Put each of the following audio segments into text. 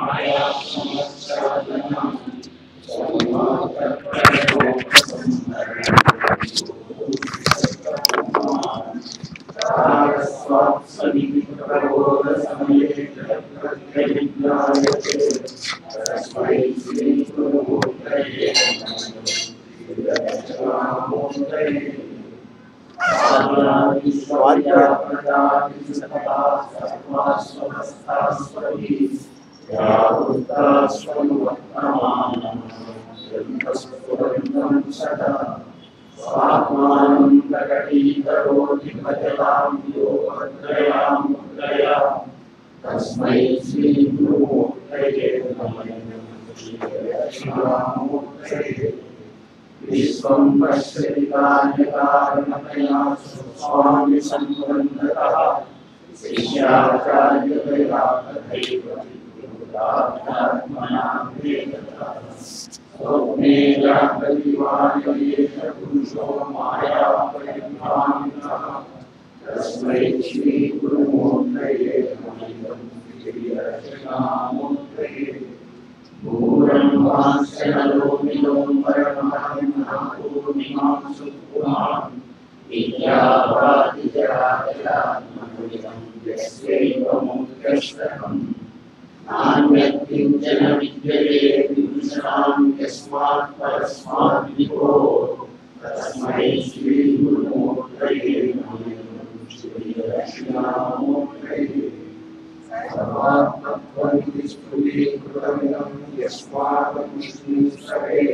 తస్మై శ్రీ గురుమూర్తయే నమః విశ్వం పశ్యతికార్యకారణతయా స్వామి సంబంధతః శిష్యాచార్యతయా తథైవ విబుధాత్మనా వేదతః స్వప్నే జాగ్రతివాయయేష పురుషో మాయా పరిభ్రామితః తస్మై శ్రీ గురుమూర్తయే నమః శ్రీరక్షణామూర్తయే పూర్వం వాంఛనలోమిలోంబరమహిమాంసుకుమాన్ విద్యావాదిజరాజరాత్మనుడిదం యస్యైవ ముఖ్యష్టకం నాణ్యత్కించన విద్యతే విభూషణాం యస్మాత్ పరస్మాత్ విభో తస్మై శ్రీ గురుమూర్తయే నమః శ్రీరక్షణామూర్తయే సర్వాత్మత్వనిధిస్ఫుటీకృతమిదం యస్మాదముష్ణి సరే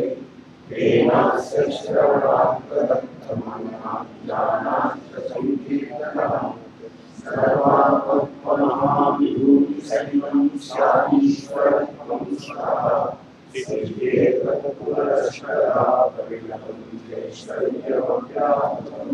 తేనాశ్రవణాత్మదత్తమనాజ్ఞానాత్మసంకీర్తనः సర్వాత్మత్వమహావిభూతి సహితం స్యాదీశ్వరత్వం స్వః శ్రీయేకపురస్కరా పరిణతం జైశ్వర్యవవ్యాహతం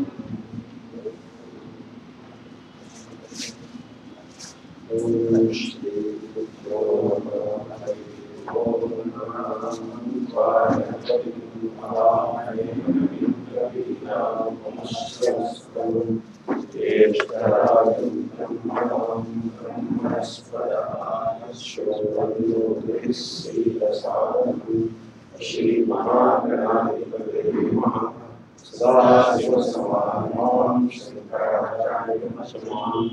సదాశివసమానం శంకరాచార్యమసమానం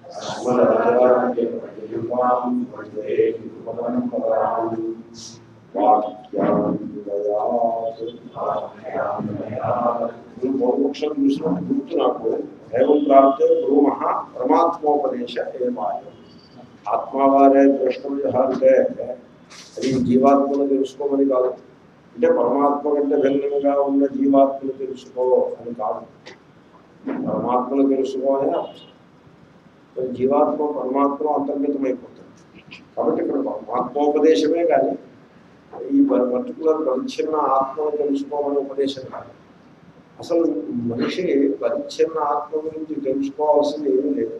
పూర్వపక్షం చూసినట్టు గుర్తు నాకు దైవం ప్రాప్తే బ్రూమ పరమాత్మోపదేశ ఏమాయ ఆత్మవారే ద్రష్టవ్య అంటే అది జీవాత్మను తెలుసుకోమని కాదు అంటే పరమాత్మ కంటే భిన్నంగా ఉన్న జీవాత్మను తెలుసుకో అని కాదు పరమాత్మను తెలుసుకో అని అర్థం మరి జీవాత్మ పరమాత్మ అంతర్గతమైపోతుంది కాబట్టి ఇక్కడ పరమాత్మోపదేశమే కానీ ఈ పర్టికులర్ పరిచ్ఛిన్న ఆత్మను తెలుసుకోమని ఉపదేశం కాదు అసలు మనిషి పరిచ్ఛిన్న ఆత్మ గురించి తెలుసుకోవాల్సింది ఏమీ లేదు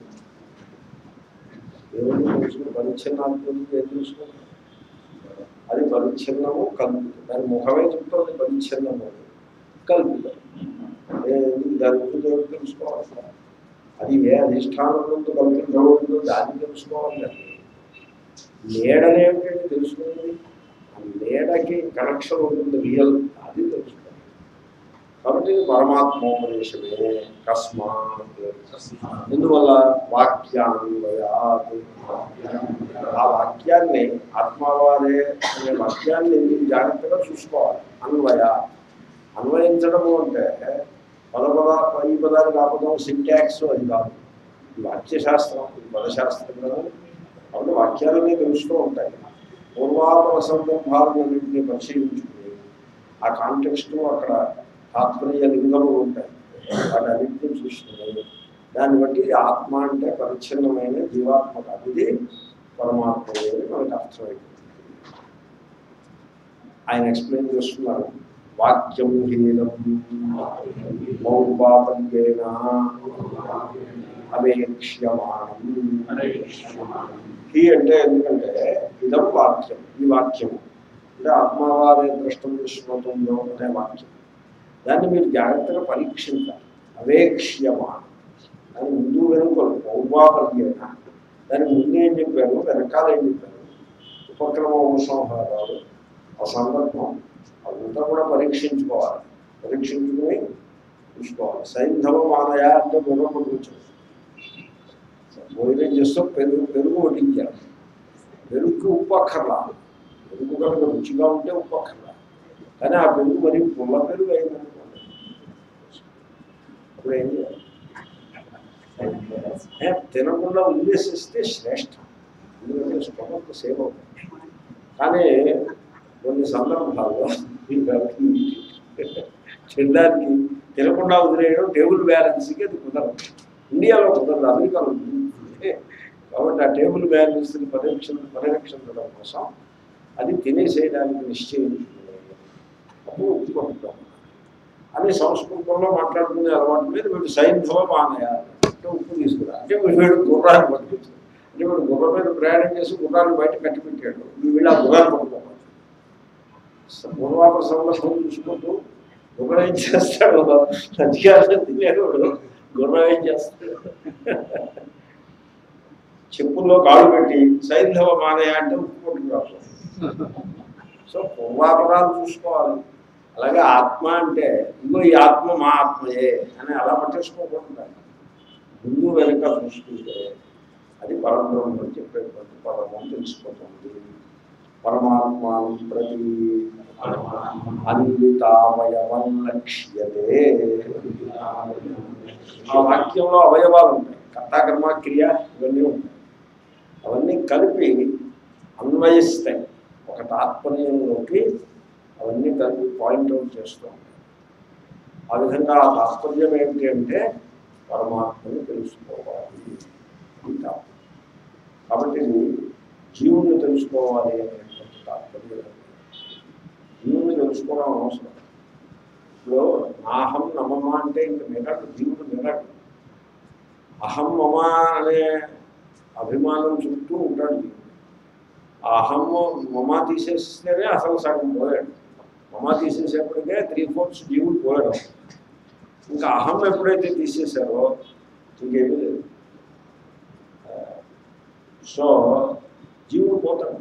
ఏమని తెలుసుకుని పరిచ్ఛిన్న ఆత్మ గురించి ఏం తెలుసుకుంటాం అది పరిచ్ఛిన్నము కల్పితం దాని ముఖమే చెప్తుంది పరిచ్ఛిన్నము కల్పితం ఏ దాని గురించి ఏమి తెలుసుకోవాలి అది ఏ అధిష్టానంలో కల్పించబడిందో దాన్ని తెలుసుకోవాలి కానీ నీడనేమిటంటే తెలుసుకునేది ఆ నీడకి కనెక్షన్ ఉంటుంది రియల్ అది తెలుసుకోవాలి కాబట్టి ఇది పరమాత్మోపదేశమే కస్మాత్ ఎందువల్ల వాక్యాన్వయాత్ ఆ వాక్యాన్ని ఆత్మవాదే అనే వాక్యాన్ని మీరు జాగ్రత్తగా చూసుకోవాలి అన్వయ అన్వయించడము అంటే పద పద ఈ పదానికి ఆ పదం సింటాక్స్ అది కాదు ఈ వాక్యశాస్త్రం ఇది పదశాస్త్రం కదా కాబట్టి వాక్యాలన్నీ తెలుస్తూ ఉంటాయి పూర్వాపర సందర్భాలన్నింటినీ పరిశీలించుకుని ఆ కాంటెక్స్ట్ అక్కడ తాత్పర్య లింగములు ఉంటాయి వాటి అన్నింటినీ చూసుకుని దాన్ని బట్టి ఆత్మ అంటే పరిచ్ఛిన్నమైన జీవాత్మ కాదు ఇది పరమాత్మ అని మనకు అర్థమైంది ఆయన ఎక్స్ప్లెయిన్ చేస్తున్నారు వాక్యం హీనం మౌపాపల్యేన అవేక్ష్యమానం హీ అంటే ఎందుకంటే ఇదం వాక్యం ఈ వాక్యం అంటే ఆత్మవారే ద్రష్టం శ్రోతంలో అనే వాక్యం దాన్ని మీరు జాగ్రత్తగా పరీక్షించాలి అవేక్ష్యమానం దాని ముందు వెనుకలు మౌపాపల్యేన దాని ముందు ఏం చెప్పారు వెనకాల ఏం చెప్పారు ఉపక్రమ ఉపసంహారాలు ఆ సందర్భం అదంతా కూడా పరీక్షించుకోవాలి పరీక్షించుకుని చూసుకోవాలి సైంధవ మానయ అంటే గుర్రం కూర్చోండి భోజనం చేస్తూ పెరుగు పెరుగు వడ్డించాలి పెరుగుకి ఉప్పు అక్కర్లా పెరుగు కనుక రుచిగా ఉంటే ఉప్పు అక్కర్లా కానీ ఆ పెరుగు మరి పుల్ల పెరుగు అయిందనుకోండి అప్పుడు ఏం చేయాలి ఏ, తినకుండా వదిలేసిస్తే శ్రేష్టం ఎందుకంటే స్టమక్ సేవ్ అవుతుంది కానీ కొన్ని సందర్భాల్లో ఈ వ్యక్తి తినడానికి తినకుండా వదిలేయడం టేబుల్ బ్యాలెన్స్కి అది కుదరదు ఇండియాలో కుదరదు అమెరికాలో ఉంది. కాబట్టి ఆ టేబుల్ బ్యాలెన్స్ని పరిరక్షణ పరిరక్షించడం కోసం అది తినేసేయడానికి నిశ్చయించుకునే అప్పుడు ఉప్పు పట్టుకోవాలి అని సంస్కృతంలో మాట్లాడుకునే అలవాటు మీద వీడు సైన్ధవ మానేయాలి అంటే ఉప్పు తీసుకురా అంటే వీడు గుర్రాన్ని పట్టుకొచ్చాడు అంటే వీడు గుర్రం మీద ప్రయాణం చేసి గుర్రాన్ని బయట కట్టి పెట్టాడు వీళ్ళు ఆ గుర్రాన్ని పట్టుకోవాలి పూర్వాపర సందర్భం చూసుకుంటూ గుర్రం ఏం చేస్తాడు అధికారం తినేవాడు గుర్రం ఏం చేస్తాడు చెప్పుల్లో కాలు పెట్టి సైంధవ మానయ అంటే ఉప్పు పట్టుకురావాలి సో పూర్వాపరాలు చూసుకోవాలి అలాగే ఆత్మ అంటే ఇగో ఈ ఆత్మ మా ఆత్మయే అని అలా పట్టేసుకోకూడదు ముందు వెనుక చూసుకుంటే అది పరబ్రహ్మ అని చెప్పేటువంటి పరమం తెలిసిపోతుంది పరమాత్మానం ప్రతి అన్వితావయవం లక్ష్యతే ఆ వాక్యంలో అవయవాలు ఉంటాయి కర్తాకర్మ క్రియ ఇవన్నీ ఉంటాయి అవన్నీ కలిపి అన్వయిస్తాయి ఒక తాత్పర్యంలోకి అవన్నీ కలిపి పాయింట్అవుట్ చేస్తూ ఉంటాయి ఆ విధంగా ఆ తాత్పర్యం ఏమిటి అంటే పరమాత్మని తెలుసుకోవాలి ఇది తాత్పర్యం కాబట్టి ఇది జీవుణ్ణి తెలుసుకోవాలి అనేటువంటి తాత్పర్యం జీవుణ్ణి తెలుసుకోవడం అవసరం ఇప్పుడు నాహం నమమ అంటే ఇంక మిగడు జీవుడు మిగడు అహం మమ అనే అభిమానం చుట్టూ ఉంటాడు జీవుడు ఆ అహమ్ము మమ తీసేస్తేనే అసలు సగం పోయాడు మమ తీసేసేప్పటికే త్రీ ఫోర్త్స్ జీవుడు పోయాడు ఇంకా అహం ఎప్పుడైతే తీసేశారో ఇంకేమీ లేదు సో జీవుడు పోతాడు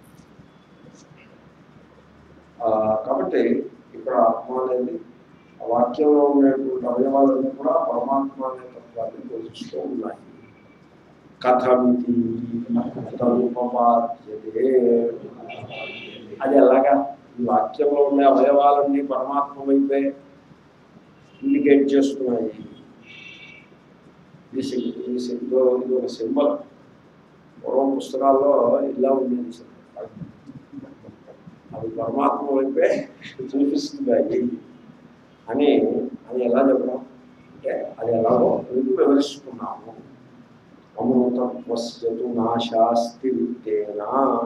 ఆ, కాబట్టి ఇక్కడ ఆత్మ అనేది ఆ వాక్యంలో ఉండేటువంటి అవయవాలన్నీ కూడా పరమాత్మ అనే తత్వాన్ని బోధిస్తూ ఉన్నాయి కథమితి తదుపపాద్యతే అది ఎలాగా ఈ వాక్యంలో ఉండే అవయవాలన్నీ పరమాత్మ వైపే ఇండికేట్ చేస్తున్నాయి ఇది సి- ఇది సి- ఇదో ఇది ఒక సింబల్ పూర్వం పుస్తకాల్లో ఇలా ఉండేది సింబల్ అది పరమాత్మ వైపే చూపిస్తుంది అని అది ఎలా చెప్పడం అంటే అది ఎలాగో మీకు వివరిస్తున్నాము అమృతం వస్యతు నాశాస్తి విత్తేనా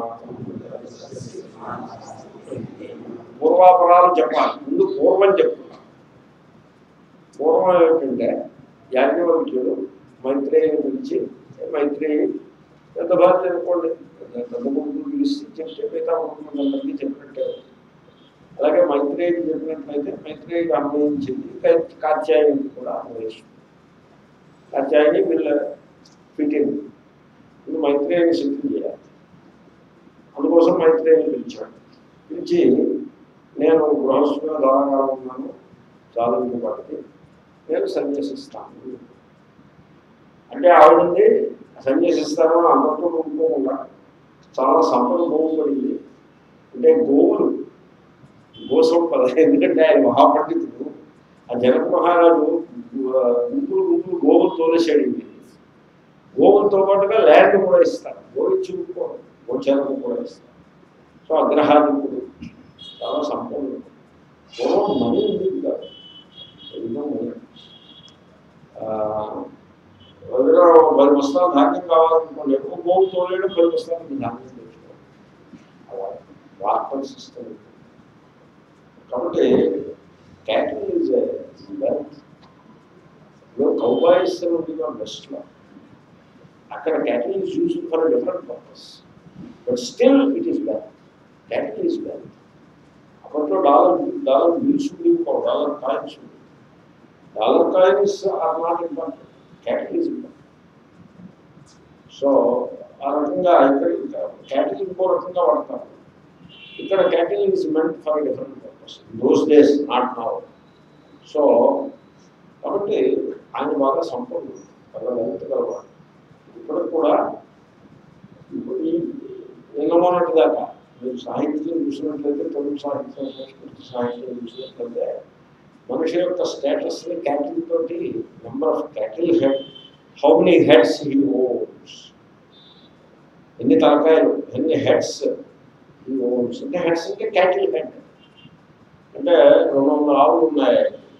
పూర్వాపరాలు చెప్పాలి ముందు పూర్వం చెప్తున్నాం పూర్వం ఏమిటంటే యాజ్ఞవల్క్యుడు మైత్రేయిని పిలిచి "ఏ మైత్రేయి పెద్ద భార్య అనుకోండి పెద్ద పెద్ద కొడుకులు పిలిచి చెప్తే మిగతా కొడుకులందరికీ చెప్పినట్టే అలాగే మైత్రేయికి చెప్పినట్లయితే మైత్రేయికి అన్వయించింది కా- కాత్యాయనికి కూడా అన్వయిస్తుంది కాత్యాయని వీళ్ళ ఫిట్టింగ్ ఇది మైత్రేయిని సిద్ధం చేయాలి అందుకోసం మైత్రేయిని పిలిచాడు పిలిచి నేను గృహస్థుగా దూరంగా ఉన్నాను చాలా పాటికి నేను సన్యాసిస్తాను అంటే ఆవిడంది సన్యాసిస్తాను అని అందరితో ఉంటుకోకుండా చాలా సంపద బాగుపడింది అంటే గోవులు గోసంపద ఎందుకంటే ఆయన మహాపండితుడు ఆ జనక మహారాజు ఆ, గుంపులు గుంపులు గోవులు తోలేసాడు గోవులతో పాటుగా ల్యాండ్ కూడా ఇస్తారు గోవిచ్చి గోచరకు కూడా ఇస్తారు సో అగ్రహాధికుడు చాలా సంపన్నుడు పూర్వం మనీ ఉండేది కాదు ఎన్నో మనీ వదిన పది బస్తాలు ధాన్యం కావాలనుకోండి ఎక్కువ గోవు తోలేయడం పది బస్తాలకు ధాన్యం తెచ్చుకోవాలి అలా వార్తల్ సిస్టమ్ కాబట్టి క్యాటిల్ ఈజ్ వెల్త్ కౌబాయిస్ ఉంటుంది వెస్ట్లో అక్కడ cattle is use for different purpose but still it is wealth cattle is wealth అప్పట్లో డాలర్ డాలర్ బిల్స్ ఉండేవి కావు డాలర్ కాయిన్స్ ఉండేవి dollar coins are not important cattle is important so ఆ రకంగా ఇక్కడ క్యాటిల్ ఇంకో రకంగా వాడతారు ఇక్కడ cattle is meant for different purpose those days not now so కాబట్టి ఆయన బాగా సంపన్నుడు బాగా లలిత గలవాడు ఇప్పటికి కూడా ఇప్పుడు ఈ నిన్న మొన్నటి దాకా మీరు సాహిత్యం చూసినట్లయితే తెలుగు సాహిత్యం సంస్కృతి సాహిత్యం చూసినట్లయితే మనిషి యొక్క స్టేటస్ని క్యాటిల్ తోటి number of cattle head how many heads he owns ఎన్ని తలకాయలు ఎన్ని హెడ్స్ హీ ఓన్స్ అంటే హెడ్స్ అంటే క్యాటిల్ హెడ్ అంటే రెండు వందల ఆవులు ఉన్నాయి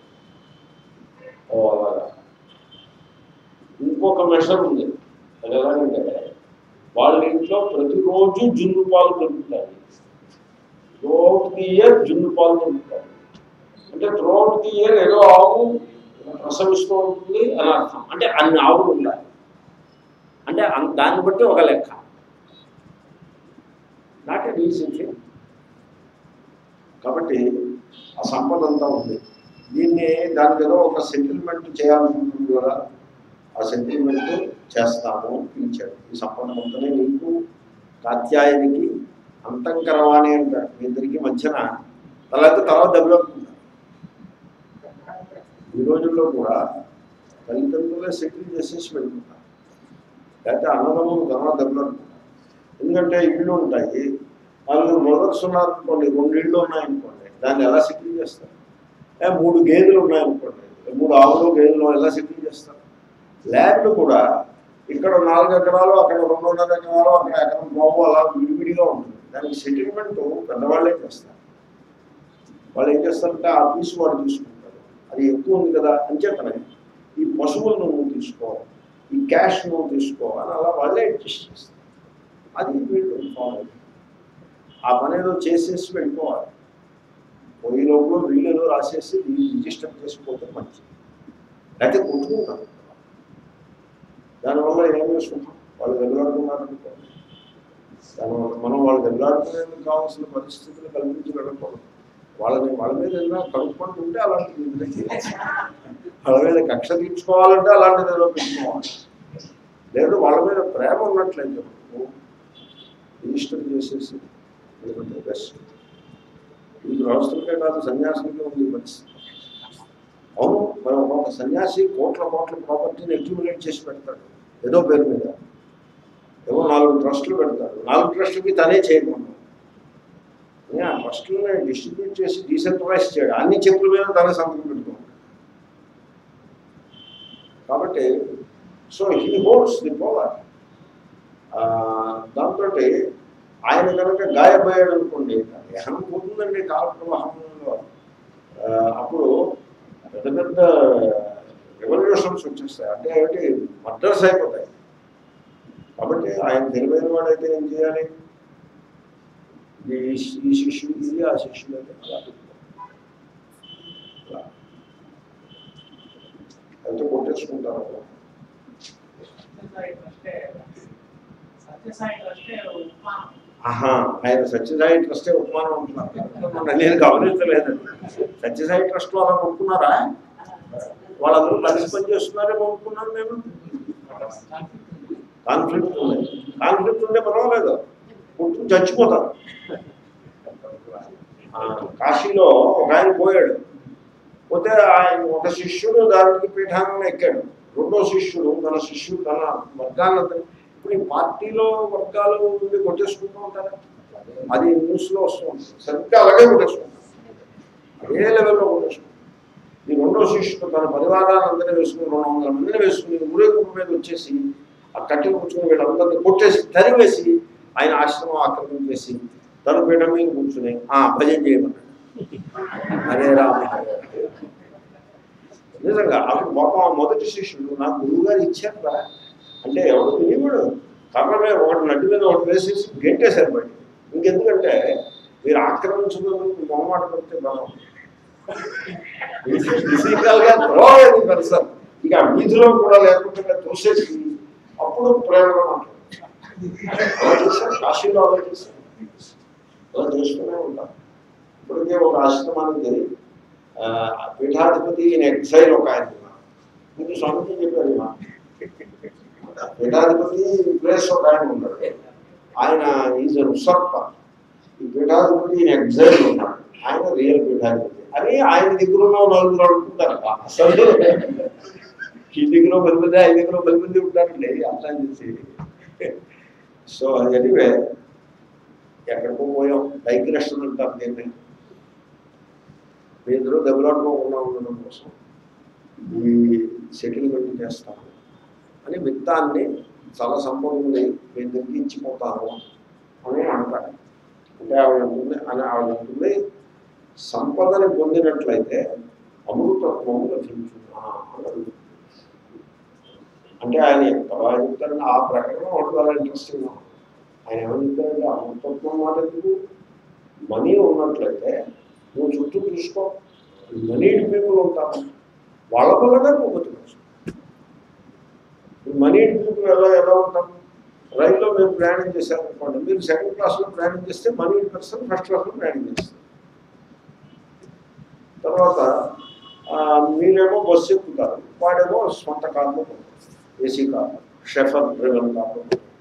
ఓ అలాగా ఇంకొక మెషర్ ఉంది అది ఎలాగంటే వాళ్ళ ఇంట్లో ప్రతిరోజు జున్ను పాలు దొరుకుతాయి త్రోట్ ది ఇయర్ జున్ను పాలు దొరుకుతాయి అంటే త్రోట్ ది ఇయర్ ఏదో ఆవు ప్రసవిస్తూ ఉంటుంది అని అర్థం అంటే అన్ని ఆవులు ఉండాలి అంటే అన్- దాన్ని బట్టి ఒక లెక్క నాట్ రీసెంట్లీ కాబట్టి ఆ సంపద అంతా ఉంది దీన్ని దానికి ఏదో ఒక సెటిల్మెంట్ చేయాలనుకుంటుంది కదా ఆ సెటిల్మెంట్ చేస్తాము పిలిచాడు ఈ సంపద మొత్తమే నీకు కాత్యాయనికి అంతంకరవాణి అంటాడు మీ ఇద్దరికి మధ్యన తర్వాత తర్వాత డెవలప్ ఈ రోజుల్లో కూడా తల్లిదండ్రులే సెటిల్ చేసేసి వెళ్ళిపోతారు లేకపోతే అన్నదమ్ములు తర్వాత డెవలప్ ఎందుకంటే ఇళ్ళు ఉంటాయి నలుగురు బ్రదర్స్ ఉన్నారనుకోండి రెండు ఇళ్ళు ఉన్నాయనుకోండి దాన్ని ఎలా సెటిల్ చేస్తారు ఏ మూడు గేదెలు ఉన్నాయనుకోండి మూడు ఆవులు గేదెలు ఎలా సెటిల్ చేస్తారు ల్యాండ్ కూడా ఇక్కడ నాలుగు ఎకరాలు అక్కడ రెండున్నర ఎకరాలు అక్కడ ఎకరం బాబు అలా విడివిడిగా ఉంటుంది దానికి సెటిల్మెంట్ పెద్దవాళ్ళే చేస్తారు వాళ్ళు ఏం చేస్తారంటే ఆ పీస్ వాడు తీసుకుంటారు అది ఎక్కువ ఉంది కదా అంచేతనే ఈ పశువులను నువ్వు తీసుకో ఈ క్యాష్ నువ్వు తీసుకో అని అలా వాళ్ళే అడ్జస్ట్ చేస్తారు అది వీళ్ళు ఫాలో ఆ పని ఏదో చేసేసి వెళ్ళిపోవాలి పోయి లోపల వీళ్ళు ఏదో రాసేసి వీళ్ళు రిజిస్టర్ చేసుకోవడం మంచిది లేకపోతే కొట్టుకుంటారు దానివల్ల ఏం చేసుకుంటాం వాళ్ళు దెబ్బలాడుతున్నారనుకోండి దానివల్ల మనం వాళ్ళు దెబ్బలాడుకునేందుకు కావాల్సిన పరిస్థితులు కల్పించి వెళ్ళకూడదు వాళ్ళని వాళ్ళ మీద ఏదైనా కనుక్కుంటూ ఉంటే అలాంటిది ఏదైనా చేయొచ్చు. వాళ్ళ మీద కక్ష తీర్చుకోవాలంటే అలాంటిది ఏదో పెట్టుకోవాలి లేదు వాళ్ళ మీద ప్రేమ ఉన్నట్లయితే మనకు రిజిస్టర్ చేసేసి ఎందుకంటే బెస్ట్ ఈ గృహస్థులకే కాదు సన్యాసులకే ఉంది ఈ పరిస్థితి అవును మరి ఒక సన్యాసి కోట్ల కోట్ల ప్రాపర్టీని అక్యూములేట్ చేసి పెడతాడు ఏదో పేరు మీద ఏవో నాలుగు ట్రస్టులు పెడతాడు నాలుగు ట్రస్టులకి తనే చేయకుండా ఆ ట్రస్టులని డిస్ట్రిబ్యూట్ చేసి డీసెంట్రలైజ్ చేయడు అన్ని చెప్పుల మీద తనే సంతకం పెట్టుకుంటాడు కాబట్టి so he holds the power దాంతో ఆయన కనుక గాయపోయాడు అనుకోండి దేహం పోతుందండి కాల ప్రవాహంలో ఆ, అప్పుడు పెద్ద పెద్ద రెవల్యూషన్స్ వచ్చేస్తాయి అంటే ఏమిటి మర్డర్స్ అయిపోతాయి కాబట్టి ఆయన తెలివైన వాడైతే ఏం చేయాలి ఈ ఈ శిష్యుడు ఇది ఆ శిష్యుడు అయితే అలా అలా. అయితే కొట్టేసుకుంటారు సత్యసాయి ట్రస్టే సత్యసాయి ట్రస్టే ఉపమానం ఆహా ఆయన సత్యసాయి ట్రస్టే ఉపమానం ఉంటున్నారు నేను గమనించలేదండి సత్యసాయి ట్రస్ట్లో అలా కొనుక్కున్నారా వాళ్ళందరూ కలిసి పని చేస్తున్నారే కొనుక్కున్నాను నేను కాన్ఫ్లిక్ట్ ఉంది కాన్ఫ్లిక్ట్ ఉంటే పర్వాలేదు కొట్టుకుని చచ్చిపోతారు ఆ, కాశీలో ఒక ఆయన పోయాడు పోతే ఆయన ఒక శిష్యుడు దానికి పీఠాన్ని ఎక్కాడు రెండో శిష్యుడు తన శిష్యుడు తన వర్గాన్ని ఇప్పుడు ఈ పార్టీలో వర్గాలు ఉండి కొట్టేసుకుంటూ ఉంటారు అది న్యూస్లో వస్తూ ఉంటుంది సరిగ్గా అలాగే కొట్టేసుకుంటారు అదే లెవెల్లో కొట్టేసుకుంటారు ఈ రెండో శిష్యుడు తన పరివారాన్ని అందరినీ వేసుకుని రెండు వందల మందిని వేసుకుని ఊరేగింపు మీద వచ్చేసి ఆ కట్టెలు కూర్చుని వీళ్ళందరినీ కొట్టేసి తరివేసి ఆయన ఆశ్రమం ఆక్రమించేసి తన పీఠ మీద కూర్చుని ఆ భజన చేయమన్నాడు హరే రామ హరే రామ. నిజంగా అప్పుడు పాపం ఆ మొదటి శిష్యుడు నా గురువు గారు ఇచ్చారా అంటే ఎవడు వినివుడు కర్ర మీద ఒకటి నడ్డి మీద ఒకటి వేసేసి గెంటేశారు బయట ఇంకెందుకంటే మీరు ఆక్రమించుకున్నందుకు మొహమాట పడితే బలం ఫిజికల్గా త్రోవేది పర్సన్ ఇక ఆ వీధిలో కూడా లేకుండా తోసేసి అప్పుడు ప్రేమగా మాట్లాడు అలా చేశారు కాశీలో అలా చేశారు అలా చేస్తూనే ఉంటారు ఇప్పటికే ఒక ఆశ్రమానికి ఆ, పీఠాధిపతి ఇన్ ఎగ్జైల్ ఒక ఆయన ఉన్నారు. ముందు స్వామికి చెప్పారు మా పీఠాధిపతి ప్లేస్ ఒక ఆయన ఉన్నాడు ఆయన ఈజ్ ఉసర్ప ఈ పీఠాధిపతి ఎగ్జైల్ ఉన్నాడు ఆయన రియల్ పీఠాధిపతి అని ఆయన దగ్గర ఉన్న నలుగురు అనుకుంటారు అసలు ఈ దగ్గర పది మంది ఆయన దగ్గర పది మంది ఉంటారండి అట్లా చేసి సో ఎనివే ఎక్కడికో పోయాం డైగ్రెషన్ అంటారు దీన్ని మీ ఇద్దరు దెబ్బలాడుకోకుండా ఉండడం కోసం ఈ సెటిల్మెంట్ చేస్తాను అని విత్తాన్ని చాలా సంపన్నుని మీ దగ్గరికి ఇచ్చిపోతాను అని అంటాడు అంటే ఆవిడ అంటుంది అని ఆవిడ అంటుంది సంపదని పొందినట్లయితే అమృతత్వము లభించునా అని అడుగుతుంది అంటే ఆయన ఎంత బాగా చెప్తారంటే ఆ ప్రకటన ఒకటి చాలా ఇంట్రెస్టింగ్ ఆయన ఏమని చెప్తారంటే అమృతత్వం మాట ఎందుకు మనీ ఉన్నట్లయితే నువ్వు చుట్టూ చూసుకో మనీ పీపుల్ ఉంటారు వాళ్ళ వల్లనే నువ్వు బతుకోవచ్చు మనీ పీపుల్ ఎలా ఎలా ఉంటారు రైల్లో మేము ప్రయాణం చేశారనుకోండి మీరు సెకండ్ క్లాస్లో ప్రయాణం చేస్తే మనీ పర్సన్ ఫస్ట్ క్లాస్లో ప్రయాణం చేస్తారు తర్వాత ఆ, మీరేమో బస్సు ఎక్కుతారు వాడేమో సొంత కార్లో ఏసీ కార్ షెఫర్ డ్రైవర్ కార్లో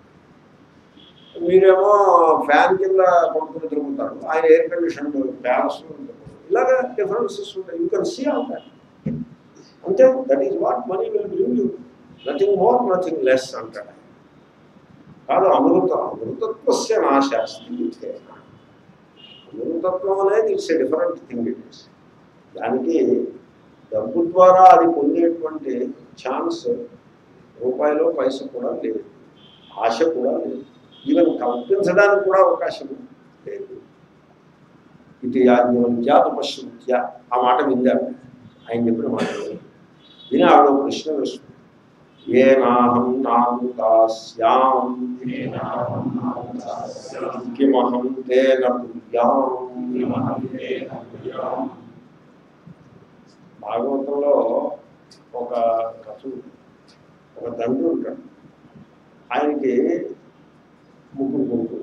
మీరేమో ఫ్యాన్ కింద కొనుక్కుని తిరుగుతారు ఆయన ఎయిర్ కండిషన్ ప్యాలెస్ ఇలాగా డిఫరెన్సెస్ ఉంటాయి you can see all that అంతే that is what money will bring you nothing more nothing less అంటాడు ఆయన. కాదు అమృత అమృతత్వస్య నాశాస్తి అమృతత్వం అనేది it's a different thing it is దానికి డబ్బు ద్వారా అది పొందేటువంటి ఛాన్స్ రూపాయలో పైస కూడా లేదు ఆశ కూడా లేదు ఈవెన్ కల్పించడానికి కూడా అవకాశం లేదు ఇది యాజ్ఞవల్క్యాపశ్రుత్య ఆ మాట విందాడు ఆయన చెప్పిన మాట విని. విని ఆవిడ ఒక ప్రశ్న వేస్తుంది ఏ నాహం నాము దాస్యాం కిమహం తేన కుర్యాం భాగవతంలో ఒక కథ ఉంది. ఒక తండ్రి ఉంటాడు ఆయనకి ముగ్గురు కొడుకులు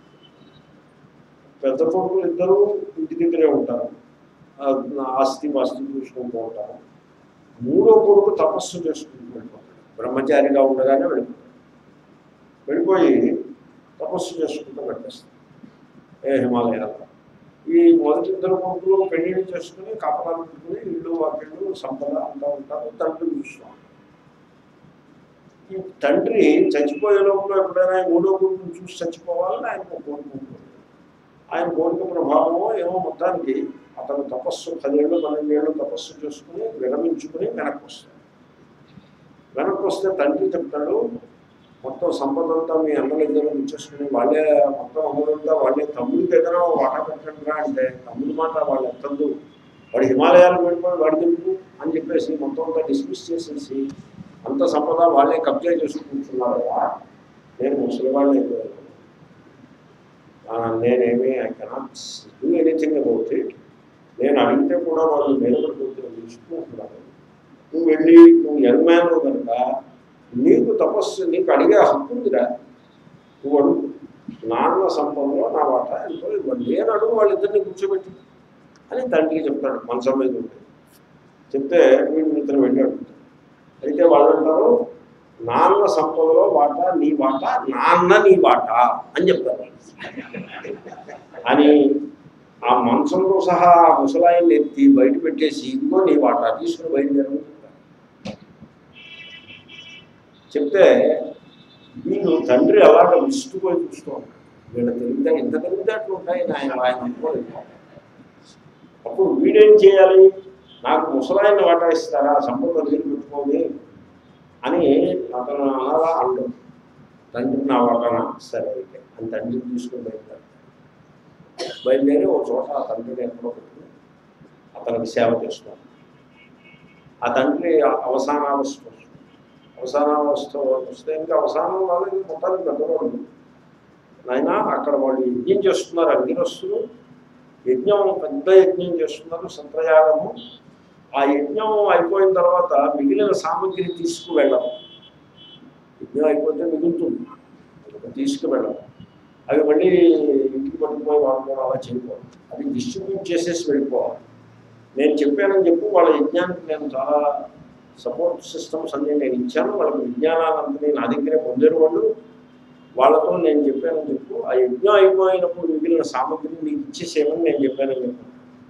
పెద్ద కొడుకులు ఇద్దరు ఇంటి దగ్గరే ఉంటారు ఆ, ఆస్తి పాస్తి చూసుకుంటూ ఉంటారు మూడో కొడుకు తపస్సు చేసుకుంటూ వెళ్ళిపోతాడు బ్రహ్మచారిగా ఉండగానే వెళ్ళిపోతాడు వెళ్ళిపోయి తపస్సు చేసుకుంటూ పెట్టేస్తాడు ఏ హిమాలయాల్లో ఈ మొదటి ఇద్దరు కొడుకులు పెళ్లిళ్ళు చేసుకుని కాపలాలు పెట్టుకుని ఇల్లు వాకిళ్ళు సంపద అంతా ఉంటారు తండ్రి చూస్తాం ఈ తండ్రి చచ్చిపోయే లోపల ఎప్పుడైనా ఈ మూడో కొడుకుని చూసి చచ్చిపోవాలని ఆయన కోరుకుంటుంది ఆయన కోరిక ప్రభావమో ఏమో మొత్తానికి అతను తపస్సు పదేళ్ళు పన్నెండేళ్ళు తపస్సు చేసుకుని విరమించుకుని వెనక్కి వస్తాడు వెనక్కి వస్తే తండ్రి చెప్తాడు మొత్తం సంపద అంతా మీ అన్నలిద్దరూ ఇచ్చేసుకుని వాళ్ళే మొత్తం అమ్మదంతా వాళ్ళే తమ్ముడికి ఏదైనా వాటా పెట్టండి అంటే తమ్ముడి మాట వాళ్ళు ఎత్తద్దు వాడు హిమాలయాలకు వెళ్ళిపోయి వాడి తెలుగు అని చెప్పేసి మొత్తం అంతా డిస్మిస్ చేసేసి అంత సంపద వాళ్ళే కబ్జా చేసుకుంటున్నారు నేను ముసలివాళ్ళు అయిపోయాను ఆ, నేనేమి I cannot do anything about it నేను అడిగితే కూడా వాళ్ళు నిలబడిపోతున్న చూసుకుంటున్నారు నువ్వు వెళ్ళి నువ్వు యంగ్ మ్యాన్ కనుక నీకు తపస్సు నీకు అడిగే హక్కు ఉందిరా నువ్వు అడుగు నాన్న సంపదలో నా వాట ఎంతో ఇవ్వండి నేను అడుగు వాళ్ళిద్దరిని కూర్చోబెట్టి అని తండ్రికి చెప్తాడు మంచం మీద ఉంటే చెప్తే వీడు ఇద్దరు వెళ్ళి అడుగుతాడు అయితే వాళ్ళు అంటారు నాన్న సంపదలో వాటా నీ వాటా నాన్న నీ వాటా అని చెప్తారు వాళ్ళు. అని ఆ మంచంతో సహా ఆ ముసలాయిని ఎత్తి బయట పెట్టేసి ఇదిగో నీ వాటా తీసుకుని బయలుదేరని చెప్తారు చెప్తే వీళ్ళు తండ్రి అలాగ విస్తుపోయి చూస్తూ ఉంటాడు వీళ్ళ తెలివితే ఇంత తెలివితేటలు ఉంటాయి ఆయన ఆయన అనుకోలేదు అప్పుడు వీడేం చేయాలి నాకు ముసలాయన వాటా ఇస్తారా సంపద దగ్గర పెట్టుకోండి అని అతను అలా అండు తండ్రి నా వాటానా సరే అయితే అని తండ్రిని తీసుకుని బయలుదేరు బయలుదేరి ఒక చోట ఆ తండ్రిని ఎక్కడో పెట్టుకుని అతనికి సేవ చేస్తున్నాడు ఆ తండ్రి అవసానావస్థ వస్తుంది అవసానావస్థ వస్తే ఇంకా అవసానం కాలేదు మొత్తానికి పెద్దవాడు నాయన అక్కడ వాళ్ళు యజ్ఞం చేస్తున్నారు అగ్నిరస్తులు యజ్ఞం పెద్ద యజ్ఞం చేస్తున్నారు సంప్రయాగము ఆ యజ్ఞం అయిపోయిన తర్వాత మిగిలిన సామగ్రి తీసుకువెళ్ళడం యజ్ఞం అయిపోతే మిగులుతుంది అది తీసుకువెళ్ళడం అవి మళ్ళీ ఇంటికి పట్టుకుపోయి వాడుకోవడం అలా చేయకూడదు అది డిస్ట్రిబ్యూట్ చేసేసి వెళ్ళిపోవాలి నేను చెప్పానని చెప్పి వాళ్ళ యజ్ఞానికి నేను చాలా సపోర్ట్ సిస్టమ్స్ అన్నీ నేను ఇచ్చాను వాళ్ళకి విజ్ఞానాలంతా నా దగ్గరే పొందారు వాళ్ళు వాళ్ళతో నేను చెప్పానని చెప్పు ఆ యజ్ఞం అయిపోయినప్పుడు మిగిలిన సామగ్రిని నీకు ఇచ్చేసేయమని నేను చెప్పానని చెప్పాను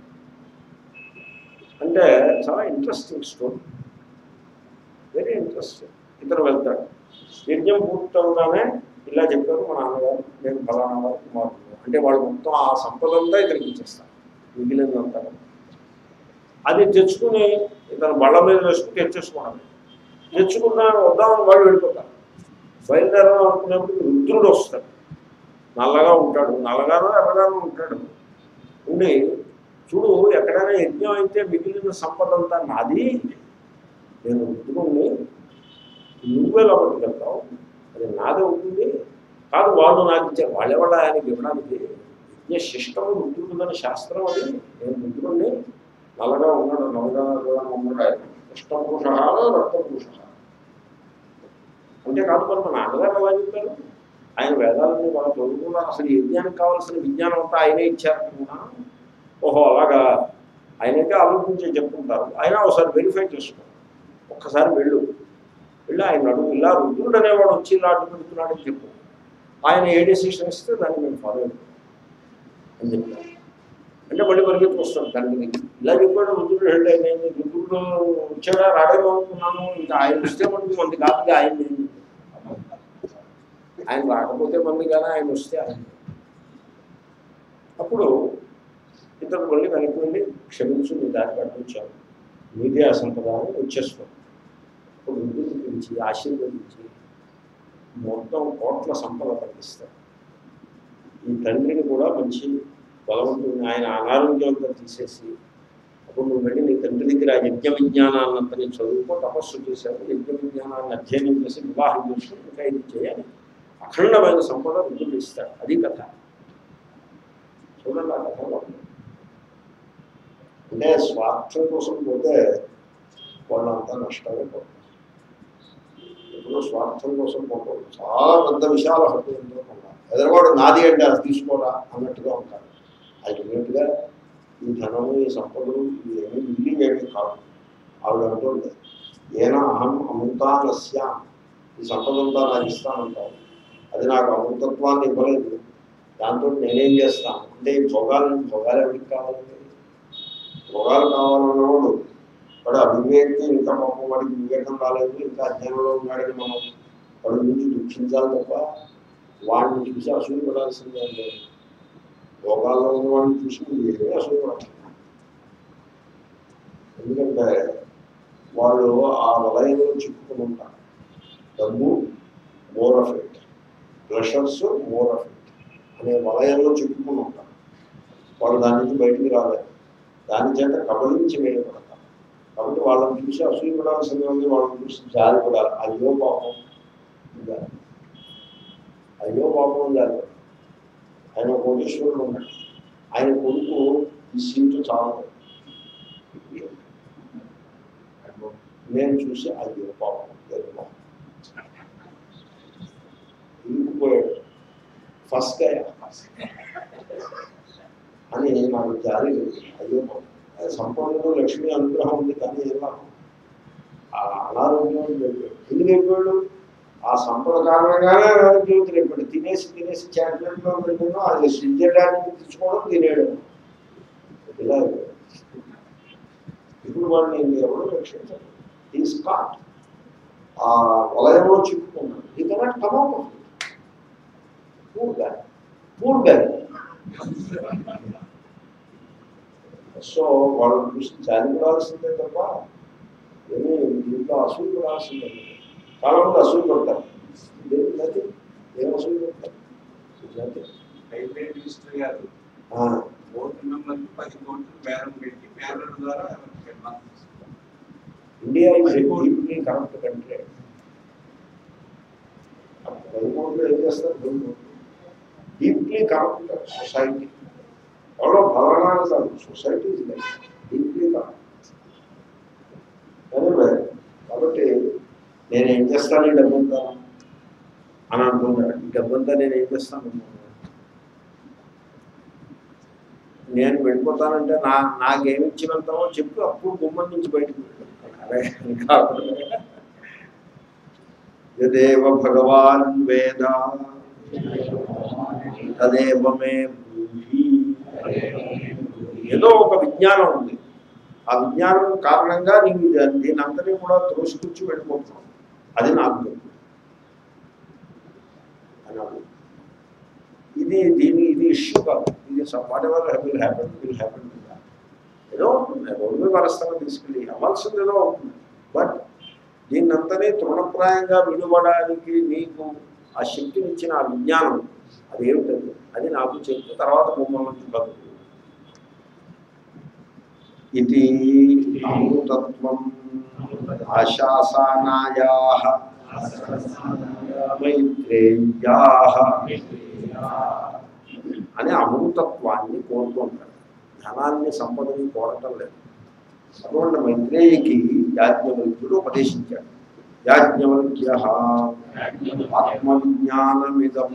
అంటే చాలా ఇంట్రెస్టింగ్ స్టోరీ వెరీ ఇంట్రెస్టింగ్ ఇతను వెళ్తాడు యజ్ఞం పూర్తవగానే ఇలా చెప్పారు మా నాన్నగారు నేను ఫలానా వారు కుమారుడు అంటే వాళ్ళు మొత్తం ఆ సంపద అంతా ఇతనికి ఇచ్చేస్తారు మిగిలినంతా అది తెచ్చుకుని ఇతను బళ్ళ మీద వేసుకుని తెచ్చేసుకోవడం తెచ్చుకున్న వద్దామని వాళ్ళు వెళ్ళిపోతారు బయలుదేరాలి అనుకున్నప్పుడు రుద్రుడు వస్తాడు నల్లగా ఉంటాడు నల్లగానో ఎర్రగానో ఉంటాడు ఉండి చూడు ఎక్కడైనా యజ్ఞం అయితే మిగిలిన సంపద అంతా నాది నేను రుద్రుడిని నువ్వెలా పట్టుకెళ్తావు అది నాదే ఉంటుంది కాదు వాళ్ళు నాకు ఇచ్చారు వాళ్ళెవళ్ళ ఆయనకి ఇవ్వడానికి యజ్ఞ శిష్టము రుద్రుడుదని శాస్త్రం అది నేను రుద్రుడిని నల్లగా ఉన్నాడు నల్లగా నల్లగా ఉన్నాడు ఆయన ఇష్టపురుష రక్తపురుష అంటే కాదు మరి మా నాన్నగారు ఎలా చెప్పారు ఆయన వేదాలని వాళ్ళు చదువుకున్నారు అసలు ఈ యజ్ఞానికి కావాల్సిన విజ్ఞానం అంతా ఆయనే ఇచ్చారనుకున్నా ఓహో అలాగా ఆయనకే ఆలోచించే చెప్పుకుంటారు ఆయన ఒకసారి వెరిఫై చేసుకో ఒక్కసారి వెళ్ళు వెళ్ళి ఆయన అడుగు ఇలా రుద్రుడు అనేవాడు వచ్చి ఇలా అడ్డు పెడుతున్నాడని చెప్పు ఆయన ఏ డెసిషన్ ఇస్తే దాన్ని మేము ఫాలో అయిపోతాం అని చెప్తారు అంటే మళ్ళీ పరిగెత్తుకు వస్తాడు దానికి ఇలా చెప్పాడు రుద్రుడు హెడ్ అయిన రుద్రుడు వచ్చాడా రాడేమో అనుకున్నాను ఇంకా ఆయన వస్తే మనకి మంది కాదు ఆయన ఏం చెప్పాడు. ఆయన రాకపోతే మంది కానీ ఆయన వస్తే ఆయన అప్పుడు ఇతను మళ్ళీ వెనక్కి వెళ్ళి క్షమించు నీ దారికి అడ్డించాను మీదే అసంప్రదాయం వచ్చేస్తాం అప్పుడు రుద్రుడిని పిలిచి ఆశీర్వదించి మొత్తం కోట్ల సంపద కలిగిస్తాడు ఈ తండ్రిని కూడా మంచి బలవంతుని ఆయన అనారోగ్యంతో తీసేసి అప్పుడు నువ్వు వెళ్ళి నీ తండ్రి దగ్గర ఆ యజ్ఞ విజ్ఞానాన్నంతని చదువుకో తపస్సు చేశావు యజ్ఞ విజ్ఞానాన్ని అధ్యయనం చేసి వివాహం చేసుకుని ఇంకా ఇది చేయాలి అఖండమైన సంపద రుజువు ఇస్తాడు అది కథ చూడండి ఆ కథలో అంటే స్వార్థం కోసం పోతే వాళ్ళంతా నష్టమే పోతారు ఎప్పుడో స్వార్థం కోసం పోకూడదు చాలా పెద్ద విశాల హృదయంతో ఉండాలి ఎదరవాడు నాది అంటే అది తీసుకోరా అన్నట్టుగా ఉంటారు అల్టిమేట్గా ఈ ధనము ఈ సంపదలు ఇవేమీ ఇల్లు ఏమీ కాదు ఆవిడ అంటుంది ఏనా అహం అమృతానస్యా ఈ సంపదంతా నాకు ఇస్తానంటావు అది నాకు అమృతత్వాన్ని ఇవ్వలేదు దాంతో నేనేం చేస్తాను అంటే ఈ భోగాలు భోగాలు ఎవరికి కావాలండి భోగాలు కావాలన్నవాడు వాడు అవివేక్తి ఇంకా పాపం వాడికి వివేకం రాలేదు ఇంకా అజ్ఞానంలో ఉన్నాడని మనం వాడి నుంచి దుఃఖించాలి తప్ప వాడిని చూసి అసూయ పడాల్సిందే లేదు భోగాల్లో ఉన్న వాడిని చూసి ఏమీ అసూయ పడాలి ఎందుకంటే వాళ్ళు ఆ వలయంలో చిక్కుకుని ఉంటారు డబ్బు more of it pressures more of it అనే వలయంలో చిక్కుకుని ఉంటారు వాళ్ళు దాని నుంచి బయటికి రాలేదు దాని చేత కబలించి వేయబడతారు కాబట్టి వాళ్ళని చూసి అసూయపడాల్సింది ఉంది వాళ్ళని చూసి జారిపడాలి అయ్యో పాపం ఇంకా. అయ్యో పాపం జారి ఆయన కోటేశ్వరుడు ఉన్నాడు ఆయన కొడుకు ఈ సీటు చాలు నేను చూసి అయ్యో పాపం తెలుగు ఇంకిపోయాడు ఫస్ట్ అని నాకు జారి లేదు. అయ్యో పాపం. సంపూర్ణంగా లక్ష్మీ అనుగ్రహం ఉంది కానీ ఏం లాభం? ఆ అనారోగ్యం లేదు. ఎందుకు అయిపోయాడు ఆ సంపద కారణంగానే అనారోగ్యం అయిపోయాడు తినేసి తినేసి చాక్లెట్లో వెళ్ళడం అది స్విట్జర్లాండ్ తెచ్చుకోవడం తినేయడం ఇలా అయిపోయాడు. ఇప్పుడు వాడిని ఎవరు రక్షించారు ఈజ్ కాట్ ఆ వలయంలో చిక్కుకున్నాడు he cannot come out poor గా పూర్ గా సో వాళ్ళని చూసి జాలిపడాల్సిందే తప్ప ఏమీ దీంట్లో అసూయ పడాల్సిందే చాలా మంది అసూయ పడతారు ఇదేం లేదు ఏం అసూయ పడతారు లేదు. రైల్వే మినిస్టర్ గారు ఆ, బోర్డు మెంబర్కి పది కోట్లు బేరం పెట్టి బేరం ద్వారా పెట్టాలి. India is deeply corrupt country బెంగళూరులో ఏం చేస్తారు డీప్లీ కరప్ట్ సొసైటీ ఎవరో భవనాలు కాదు society is like deeply corrupt anyway కాబట్టి నేను ఏం చేస్తాను ఈ డబ్బంతా అని అంటున్నాడు ఈ డబ్బంతా నేను ఏం చేస్తాను నేను వెళ్ళిపోతానంటే నా నాకేమి ఇచ్చినంతమో చెప్పి అప్పుడు గుమ్మం నుంచి బయటకు వెళ్ళు. అదే కాకుండా యదేవ భగవాన్ వేద తదేవ మే బ్రూహి ఏదో ఒక విజ్ఞానం ఉంది ఆ విజ్ఞానం కారణంగా నీవు ఇది దీని అంతని కూడా త్రోసిపుచ్చి వెళ్ళిపోతున్నావు అది నాకు తెలుసు అన్నాడు ఇది దీని ఇది ఇష్యూ కాదు ఇది whatever will happen will happen ఏదో ఉంటుంది రెండు వరస్థగా తీసుకెళ్ళి అవ్వాల్సింది ఏదో అవుతుంది బట్ దీన్నంతనే తృణప్రాయంగా విలువడానికి నీకు ఆ శక్తిని ఇచ్చిన ఆ విజ్ఞానం అది ఏమిటది అది నాకు చెప్తే తర్వాత మమ్మల్ని బతుకు ఇది అమృతత్వం ఆశాసానాయా మైత్రేయా అని అమృతత్వాన్ని కోరుకుంటాడు ధనాన్ని సంపదని కోరటం లేదు అటువంటి మైత్రేయికి యాజ్ఞవల్క్యుడు ఉపదేశించాడు యాజ్ఞవల్క్య ఆత్మవిజ్ఞానమిదం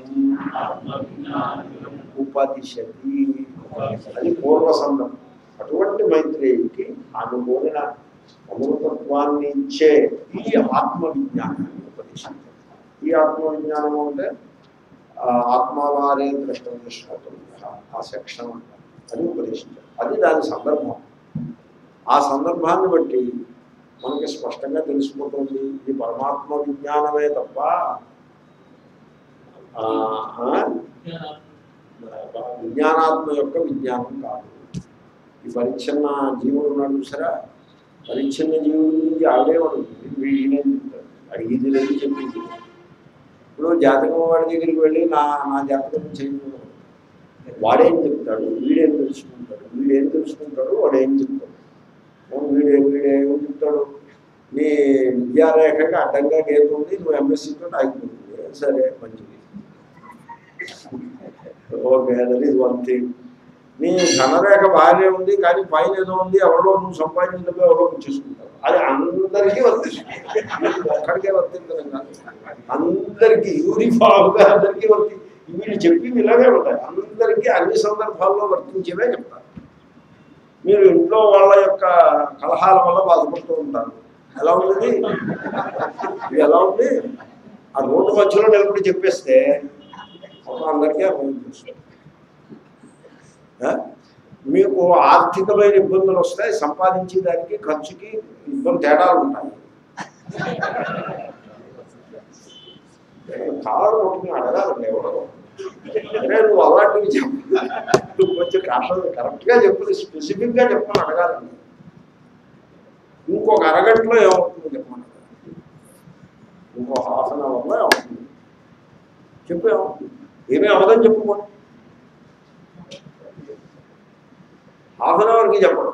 ఉపదిశతి అది పూర్వ సందర్భం అటువంటి మైత్రేయికి ఆమె కోరిన అమృతత్వాన్ని ఇచ్చే ఈ ఆత్మవిజ్ఞానాన్ని ఉపదేశించాడు ఈ ఆత్మవిజ్ఞానం అంటే ఆ ఆత్మవారే ద్రష్టం శ్రోతం ఆ సెక్షన్ అని ఉపదేశించాడు అది దాని సందర్భం ఆ సందర్భాన్ని బట్టి మనకి స్పష్టంగా తెలిసిపోతుంది ఇది పరమాత్మ విజ్ఞానమే తప్ప ఆ, ఆ, విజ్ఞానాత్మ యొక్క విజ్ఞానం కాదు ఈ పరిచ్ఛన్న జీవుడు ఉన్నాడు చూసారా పరిచ్ఛన్న జీవుడి గురించి ఆవిడే అడుగుతుంది వీడినే చెప్తాడు అడిగింది లేదు చెప్పింది లేదు. ఇప్పుడు జాతకం వాడి దగ్గరికి వెళ్ళి నా నా జాతకం చేయకూడదు వాడేం చెప్తాడు వీడేం తెలుసుకుంటాడు వీడేం తెలుసుకుంటాడు వాడేం చెప్తాడు ఓ వీడే వీడేం చెప్తాడు నీ విద్యారేఖకి అడ్డంగా గేట్ ఉంది నువ్వు ఎంఎస్సీతో ఆగిపోతుంది సరే మంచిది okay that is one thing నీ ధనరేఖ బాగానే ఉంది కానీ పైన ఏదో ఉంది ఎవరో నువ్వు సంపాదించడమే ఎవరో చూసుకుంటావు అది అందరికీ వర్తిస్తుంది ఒక్కడికే వర్తించడం కాదు అందరికీ యూనిఫామ్గా అందరికీ వర్తి వీళ్ళు చెప్పి ఇలాగే ఉంటాయి అందరికీ అన్ని సందర్భాల్లో వర్తించేవే చెప్తారు మీరు ఇంట్లో వాళ్ళ యొక్క కలహాల వల్ల బాధపడుతూ ఉంటారు ఎలా ఉంది ఇది ఎలా ఉంది ఆ రోడ్డు మధ్యలో నిలబడి చెప్పేస్తే అప్పుడు అందరికీ అర్థం ఆ? మీకు ఆర్థికమైన ఇబ్బందులు వస్తాయి సంపాదించేదానికి ఖర్చుకి ఇబ్బంది తేడాలు ఉంటాయి కాళ్ళు కొట్టుకుని అడగాలండి ఎవరో అరే నువ్వు అలాంటివి చెప్పు నువ్వు కొంచెం కాస్త కరెక్ట్గా చెప్పు స్పెసిఫిక్గా చెప్పమని అడగాలండి ఇంకొక అరగంటలో ఏమవుతుందో చెప్పమని అడగాలి. ఇంకో హాఫ్ అన్ అవర్లో ఏమవుతుంది చెప్పు ఏమవుతుంది ఏమీ అవ్వదని చెప్పుకోండి హాఫ్ అన్ అవర్కి చెప్పడం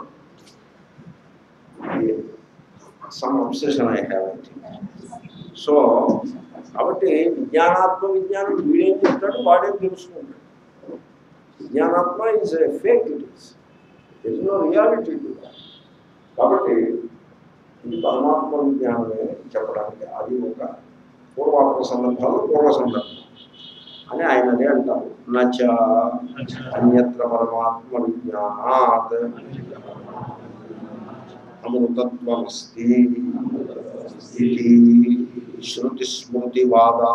some obsession I have so కాబట్టి విజ్ఞానాత్మ విజ్ఞానం వీడేం చెప్తాడు వాడేం తెలుసుకుంటాడు విజ్ఞానాత్మ is a fake it is is no reality కాబట్టి ఇది పరమాత్మ విజ్ఞానమే చెప్పడానికి అది ఒక పూర్వాత్మ సందర్భాలు పూర్వ సందర్భం అని ఆయన అదే అంటారు నచ అన్యత్ర పరమాత్మ విజ్ఞానాత్ అమృతత్వమస్తి ఇది శృతి స్మృతివాదా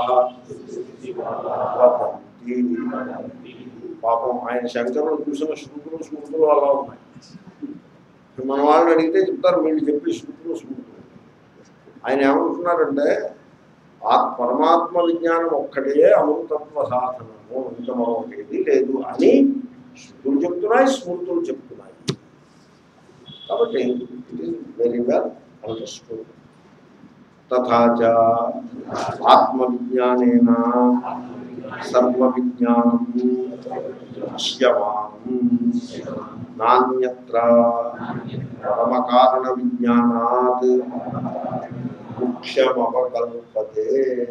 వదంతి పాపం ఆయన శంకరులు చూసిన శృతులు స్మృతులు అలా ఉన్నాయి మన వాళ్ళని అడిగితే చెప్తారు వీళ్ళు చెప్పి శృతులు స్మృతులు ఆయన ఏమంటున్నారంటే ఆ పరమాత్మ విజ్ఞానం ఒక్కటే అమృతత్వ సాధనము ఇంకా మరొకటి లేదు అని శృతులు చెప్తున్నాయి స్మృతులు చెప్తున్నాయి కాబట్టి it is very well understood తథా చ ఆత్మవిజ్ఞానేన సర్వవిజ్ఞానం దృశ్యమానం నాణ్యత్ర పరమకారణ విజ్ఞానాత్ ముఖ్యమవకల్పతే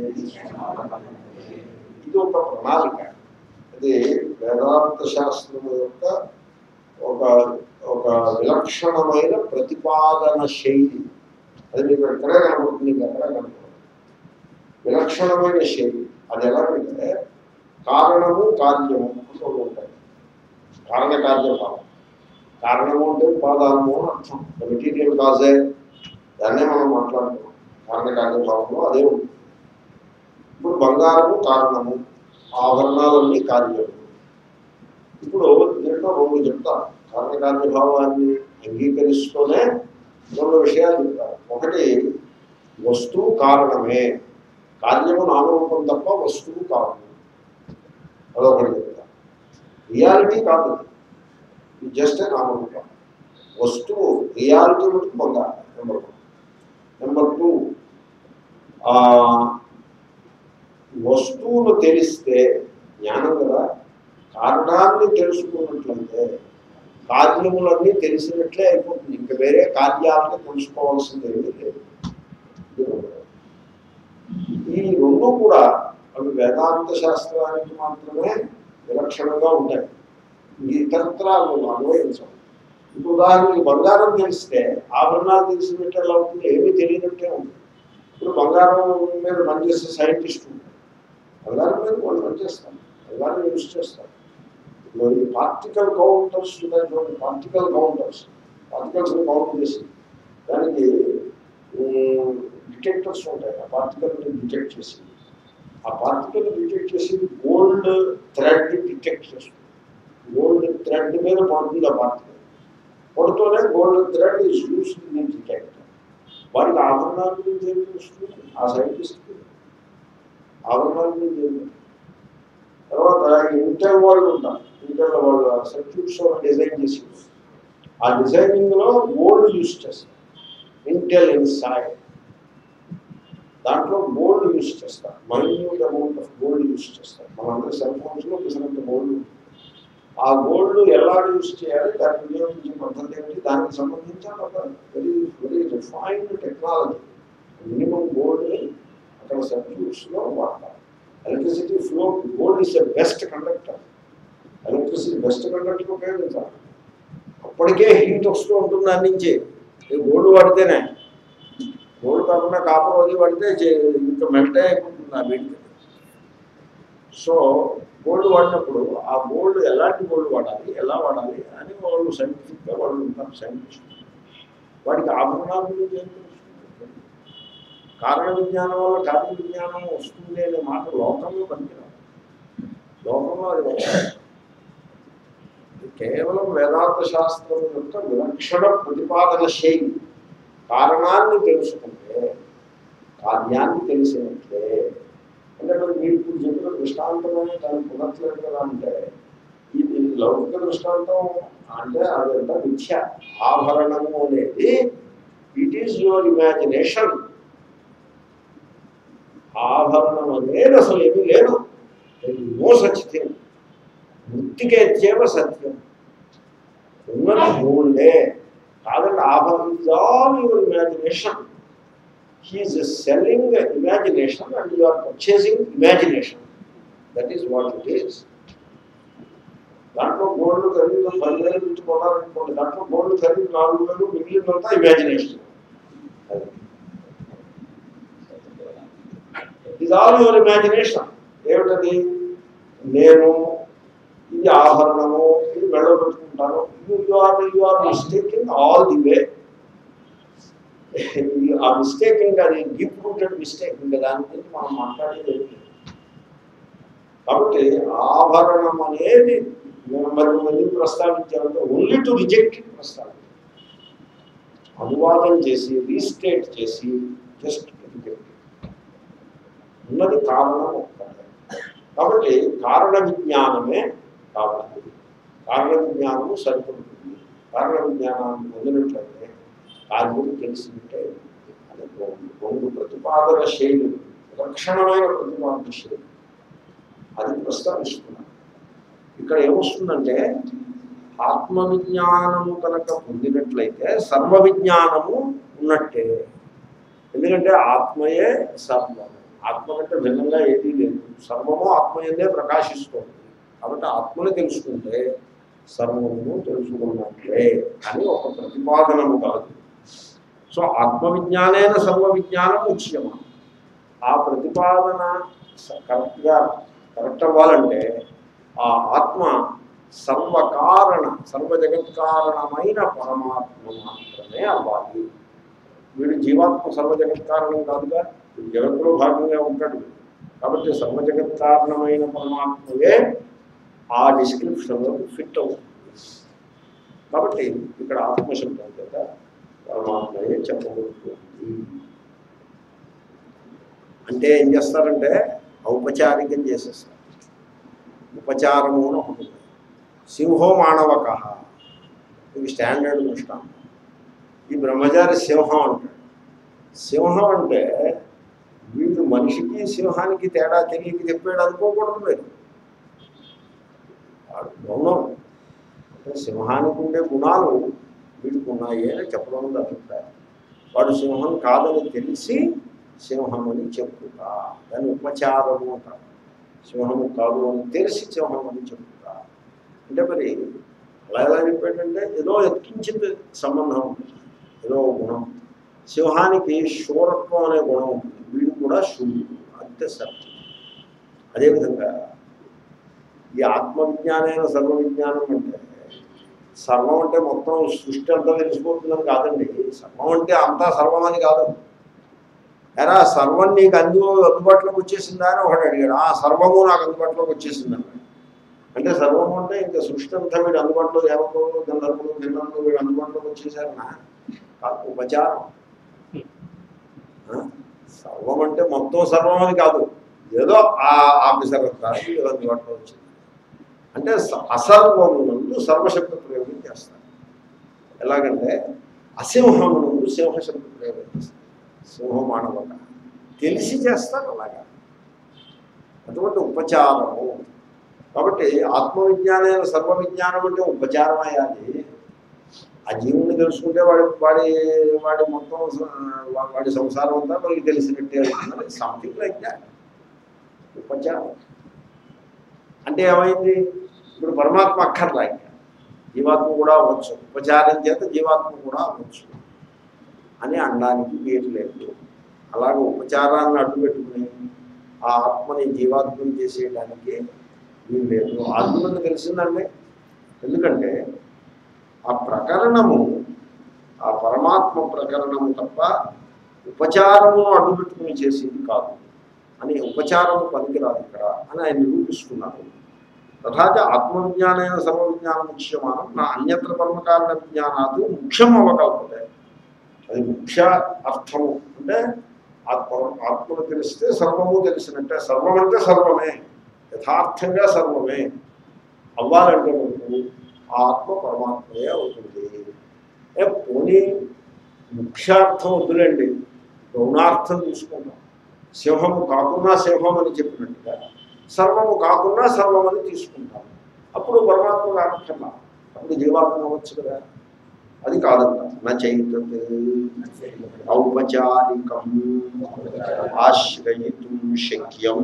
ఇది ఒక ప్రణాళిక అది వేదాంత శాస్త్రము యొక్క ఒక ఒక విలక్షణమైన ప్రతిపాదన శైలి అది మీకు ఎక్కడే కనబడుతుంది మీకు ఎక్కడే కనబడుతుంది విలక్షణమైన శైలి అది ఎలాగంటే కారణము కార్యము అంటూ ఉంటాయి కారణ కార్యభావం కారణము అంటే ఉపాదానము అని అర్థం మెటీరియల్ కాజే దాన్నే మనం మాట్లాడుతున్నాం కారణకార్యభావంలో అదే ఉంది ఇప్పుడు బంగారము కారణము ఆభరణాలన్నీ కార్యము ఇప్పుడు దీంట్లో రెండు చెప్తారు కారణకార్యభావాన్ని అంగీకరిస్తూనే రెండు విషయాలు చెప్తారు ఒకటి వస్తువు కారణమే కార్యము నామరూపం తప్ప వస్తువు కారణం అదొకటి చెప్తారు రియాలిటీ కాదు ఇది జస్ట్ నామరూపం వస్తువు రియాలిటీ మటుకు బంగారం నెంబర్ వన్ నెంబర్ టూ వస్తువును తెలిస్తే జ్ఞానం కదా కారణాన్ని తెలుసుకున్నట్లయితే కార్యములన్నీ తెలిసినట్లే అయిపోతుంది ఇంకా వేరే కార్యాలను తెలుసుకోవాల్సింది ఏమీ లేదు ఇది రెండవది. ఈ రెండు కూడా అవి వేదాంత శాస్త్రానికి మాత్రమే విలక్షణంగా ఉంటాయి ఈ ఇతరత్ర అన్వయించం ఇప్పుడు ఉదాహరణకి బంగారం తెలిస్తే ఆభరణాలు తెలిసినట్టు ఎలా అవుతుంది ఏమీ తెలియనట్టే ఉంది ఇప్పుడు బంగారం మీద పనిచేసే సైంటిస్ట్ ఉంటారు బంగారం మీద వాళ్ళు పనిచేస్తారు బంగారం యూజ్ చేస్తారు ఇప్పుడు ఈ పార్టికల్ కౌంటర్స్ ఉంటాయి చూడండి పార్టికల్ కౌంటర్స్ పార్టికల్స్ కౌంట్ చేసి దానికి డిటెక్టర్స్ ఉంటాయి ఆ పార్టికల్ డిటెక్ట్ చేసి ఆ పార్టికల్ డిటెక్ట్ చేసి గోల్డ్ థ్రెడ్ డిటెక్ట్ చేస్తుంది గోల్డ్ థ్రెడ్ మీద పడుతుంది ఆ పార్టికల్ పడుతూనే gold thread is used in detect వాడికి ఆభరణాల గురించి ఏం తెలుస్తుంది ఆ సైంటిస్ట్కి ఆభరణాల గురించి ఏం తెలుస్తుంది? తర్వాత ఇంటర్ వాళ్ళు ఉంటారు ఇంటర్ వాళ్ళు సర్క్యూట్స్ డిజైన్ చేసి ఆ డిజైనింగ్ లో గోల్డ్ యూస్ చేస్తారు ఇంటెల్ ఇన్సైడ్ దాంట్లో గోల్డ్ యూస్ చేస్తారు minute amount of gold use చేస్తారు మనందరి సెల్ ఫోన్స్ లో పిసినంత గోల్డ్ ఆ గోల్డ్ ఎలా యూస్ చేయాలి దాన్ని వినియోగించే పద్ధతి ఏమిటి దానికి సంబంధించిన ఒక very very refined technology minimum gold అక్కడ సర్క్యూట్స్ లో వాడతారు electricity flow gold is a best conductor electricity best conductor ఉపయోగించాలి అప్పటికే హీట్ వస్తూ ఉంటుంది దాని నుంచి ఈ గోల్డ్ వాడితేనే గోల్డ్ కాకుండా కాపర్ అది వాడితే చే- ఇంకా మెల్ట్ అయిపోతుంది ఆ వేడికి సో గోల్డ్ వాడినప్పుడు ఆ గోల్డ్ ఎలాంటి గోల్డ్ వాడాలి ఎలా వాడాలి అని వాళ్ళు సైంటిఫిక్గా వాళ్ళు ఉంటారు సైంటిస్ట్ వాడికి ఆభరణాల గురించి ఏం తెలుస్తుంది కారణ విజ్ఞానం వల్ల కార్య విజ్ఞానం వస్తుంది అనే మాట లోకంలో పనికిరాదు లోకంలో అది వస్తుంది. ఇది కేవలం వేదాంత శాస్త్రం యొక్క విలక్షణ ప్రతిపాదన శైలి కారణాన్ని తెలుసుకుంటే కార్యాన్ని తెలిసినట్లే అంటే మరి మీరు ఇప్పుడు చెప్పిన దృష్టాంతమే దాన్ని పునట్లేదు కదా అంటే ఇది లౌకిక దృష్టాంతం అంటే అదంతా మిథ్య ఆభరణము అనేది ఇట్ ఈస్ యువర్ ఇమాజినేషన్ ఆభరణం అనేది అసలు ఏమీ లేదు నో సచ్ థింగ్ మృతికేత్యేవ సత్యం ఉన్నది గోల్డే కాదండి ఆభరణం is all your imagination he is selling imagination and you are purchasing imagination that is what it is దాంట్లో గోల్డ్ ఖరీదు పదివేలు నుంచి కొనాలనుకోండి దాంట్లో గోల్డ్ ఖరీదు నాలుగు వేలు మిగిలినంతా ఇమాజినేషన్ ఇది ఆల్ యువర్ ఇమాజినేషన్ ఏమిటది నేను ఇది ఆభరణము ఇది మెడ పెట్టుకుంటాను you are you are mistaking all the way ఆ మిస్టేకింగ్ అది డీప్ రూటెడ్ మిస్టేక్ ఇంకా దాని గురించి మనం మాట్లాడేది ఏమీ లేదు. కాబట్టి ఆభరణం అనేది మేము మరి మళ్ళీ ప్రస్తావించాలంటే ఓన్లీ టు రిజెక్ట్ ప్రస్తావించాం అనువాదం చేసి రీస్టేట్ చేసి జస్ట్ రిజెక్ట్ ఉన్నది కారణం ఒక్కటే కాబట్టి కారణ విజ్ఞానమే కావాలి కారణ విజ్ఞానము సరిపడుతుంది కారణ విజ్ఞానాన్ని పొందినట్లయితే కార్యం తెలిసినట్టే అని రెండు రెండు ప్రతిపాదన శైలులు లక్షణమైన ప్రతిపాదన శైలి అది ప్రస్తావిస్తున్నాను ఇక్కడ ఏమొస్తుందంటే ఆత్మ విజ్ఞానము కనుక పొందినట్లయితే సర్వ విజ్ఞానము ఉన్నట్టే ఎందుకంటే ఆత్మయే సర్వము ఆత్మ కంటే భిన్నంగా ఏదీ లేదు సర్వము ఆత్మయందే ప్రకాశిస్తుంది కాబట్టి ఆత్మని తెలుసుకుంటే సర్వము తెలుసుకున్నట్లే అని ఒక ప్రతిపాదనము కాదు సో ఆత్మవిజ్ఞానైన సర్వ విజ్ఞానం ఉచ్యమ ఆ ప్రతిపాదన స- కరెక్ట్గా కరెక్ట్ అవ్వాలంటే ఆ ఆత్మ సర్వకారణ సర్వ జగత్కారణమైన పరమాత్మ మాత్రమే అవ్వాలి వీడు జీవాత్మ సర్వజగత్ కారణం కాదుగా వీడు జగత్తులో భాగంగా ఉంటాడు వీడు. కాబట్టి సర్వజగత్ కారణమైన పరమాత్మయే ఆ డిస్క్రిప్షన్లో ఫిట్ అవుతుంది కాబట్టి ఇక్కడ ఆత్మశబ్దం చేత పరమాత్మయే చెప్పబడుతుంది అంటే ఏం చేస్తారంటే ఔపచారికం చేసేస్తారు ఉపచారము అని ఒకటి ఉంది. సింహో మానవక ఇది స్టాండర్డ్ దృష్టాంతం ఈ బ్రహ్మచారి సింహం అంటాడు సింహం అంటే వీడు మనిషికి సింహానికి తేడా తెలియక చెప్పాడు అనుకోకూడదు మీరు వాడు గౌణం అంటే సింహానికి ఉండే గుణాలు వీడికి ఉన్నాయి అని చెప్పడం ఉంది అభిప్రాయం వాడు సింహం కాదని తెలిసి సింహం అని చెప్పుతా దాన్ని ఉపచారము అంటారు సింహము కాదు అని తెలిసి సింహం అని చెప్పుతా అంటే మరి అలా ఎలా చెప్పాడంటే ఏదో ఎత్కించింది సంబంధం ఉంటుంది ఏదో ఒక గుణం సింహానికి శూరత్వం అనే గుణం ఉంటుంది వీడు కూడా శూరుడు అంతే సత్యం అదేవిధంగా ఈ ఆత్మవిజ్ఞానైన సర్వ విజ్ఞానం అంటే సర్వం అంటే మొత్తం సృష్టి అంతా తెలిసిపోతుందని కాదండి సర్వం అంటే అంతా సర్వం అని కాదు ఎరా సర్వం నీకు అందు అందుబాటులోకి వచ్చేసిందా అని ఒకటి అడిగాడు ఆ సర్వము నాకు అందుబాటులోకి వచ్చేసింది అన్నాడు అంటే సర్వము అంటే ఇంకా సృష్టి అంతా వీడు అందుబాటులో దేవతలు గంధర్వులు గిన్నెలు వీడు అందుబాటులోకి వచ్చేసారనా కాదు ఉపచారం ఆ? సర్వం అంటే మొత్తం సర్వం అని కాదు ఏదో ఆ ఆఫీసర్ రాసి ఏదో అందుబాటులో వచ్చింది అంటే స- అసర్వమునందు సర్వశబ్ద ప్రయోగం చేస్తారు ఎలాగంటే అసింహమునందు సింహశబ్ద ప్రయోగం చేస్తారు సింహం మానవక తెలిసి చేస్తారు అలాగా అటువంటి ఉపచారము కాబట్టి ఆత్మవిజ్ఞానైన సర్వ విజ్ఞానం అంటే ఉపచారం అయ్యాలి ఆ జీవుని తెలుసుకుంటే వాడి వాడి వాడి మొత్తం స- వా- వాడి సంసారం అంతా మనకి తెలిసినట్టే అవుతుంది సంథింగ్ లైక్ దాట్ ఉపచారం అంటే ఏమైంది ఇప్పుడు పరమాత్మ అక్కర్లా ఇంకా జీవాత్మ కూడా అవ్వచ్చు ఉపచారం చేత జీవాత్మ కూడా అవ్వచ్చు అని అనడానికి వీలు లేదు అలాగే ఉపచారాన్ని అడ్డు పెట్టుకుని ఆ ఆత్మని జీవాత్మని చేసేయడానికి వీలు లేదు ఆత్మకు తెలిసిందండి ఎందుకంటే ఆ ప్రకరణము ఆ పరమాత్మ ప్రకరణము తప్ప ఉపచారమును అడ్డు పెట్టుకుని చేసేది కాదు అని ఉపచారము పనికిరాదు ఇక్కడ అని ఆయన నిరూపిస్తున్నారు తథాచ ఆత్మవిజ్ఞానైన సర్వవిజ్ఞానం ముఖ్యమానం నా అన్యత్ర పరమకారణ విజ్ఞానాలు ముఖ్యం అవకల్పతే అది ముఖ్య అర్థము అంటే ఆత్మ ఆత్మను తెలిస్తే సర్వము తెలిసినట్టే సర్వం అంటే సర్వమే యథార్థంగా సర్వమే అవ్వాలంటే మనకు ఆ ఆత్మ పరమాత్మయే అవుతుంది ఏ పోనీ ముఖ్యార్థం వద్దులేండి గౌణార్థం తీసుకుంటాం సింహము కాకున్నా సింహం అని చెప్పినట్టుగా సర్వము కాకున్నా సర్వం అని తీసుకుంటాం అప్పుడు పరమాత్మ కానక్కర్లా అప్పుడు జీవాత్మ అవ్వచ్చు కదా అది కాదంట నా చైతత్ ఔపచారికం ఆశ్రయితుం శక్యం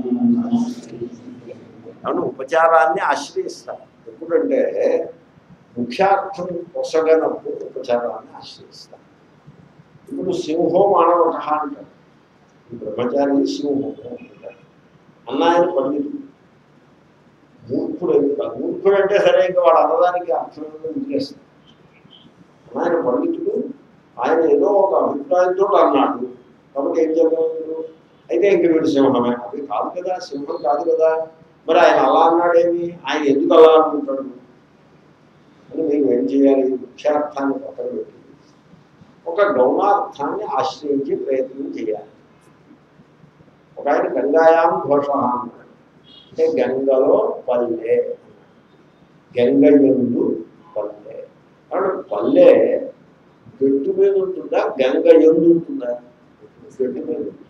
అవును ఉపచారాన్ని ఆశ్రయిస్తారు ఎప్పుడంటే ముఖ్యార్థం పొసగనప్పుడు ఉపచారాన్ని ఆశ్రయిస్తారు ఇప్పుడు సింహో మానవ అంటారు ఈ బ్రహ్మచారి సింహం అంటారు అన్నాయన పండితుడు మూర్ఖుడు ఎందుకు కాదు మూర్ఖుడు అంటే సరే ఇంకా వాడు అన్నదానికి అర్థం వదిలేస్తాడు ఆయన పండితుడు ఆయన ఏదో ఒక అభిప్రాయంతో అన్నాడు కాబట్టి ఏం చెప్పారు అయితే ఇంక వీడు సింహమే అది కాదు కదా సింహం కాదు కదా మరి ఆయన అలా అన్నాడేమి ఆయన ఎందుకు అలా అనుకుంటాడు అని మీరు ఏం చేయాలి ముఖ్యార్థాన్ని పక్కన పెట్టి ఒక గౌణార్థాన్ని ఆశ్రయించి ప్రయత్నం చేయాలి ఒక ఆయన గంగాయాం ఘోష అన్నాడు అంటే గంగలో పల్లె గంగ ఎందు పల్లె కాబట్టి పల్లె గట్టు మీద ఉంటుందా గంగ ఎందు ఉంటుందా గట్టు మీద ఉంటుంది.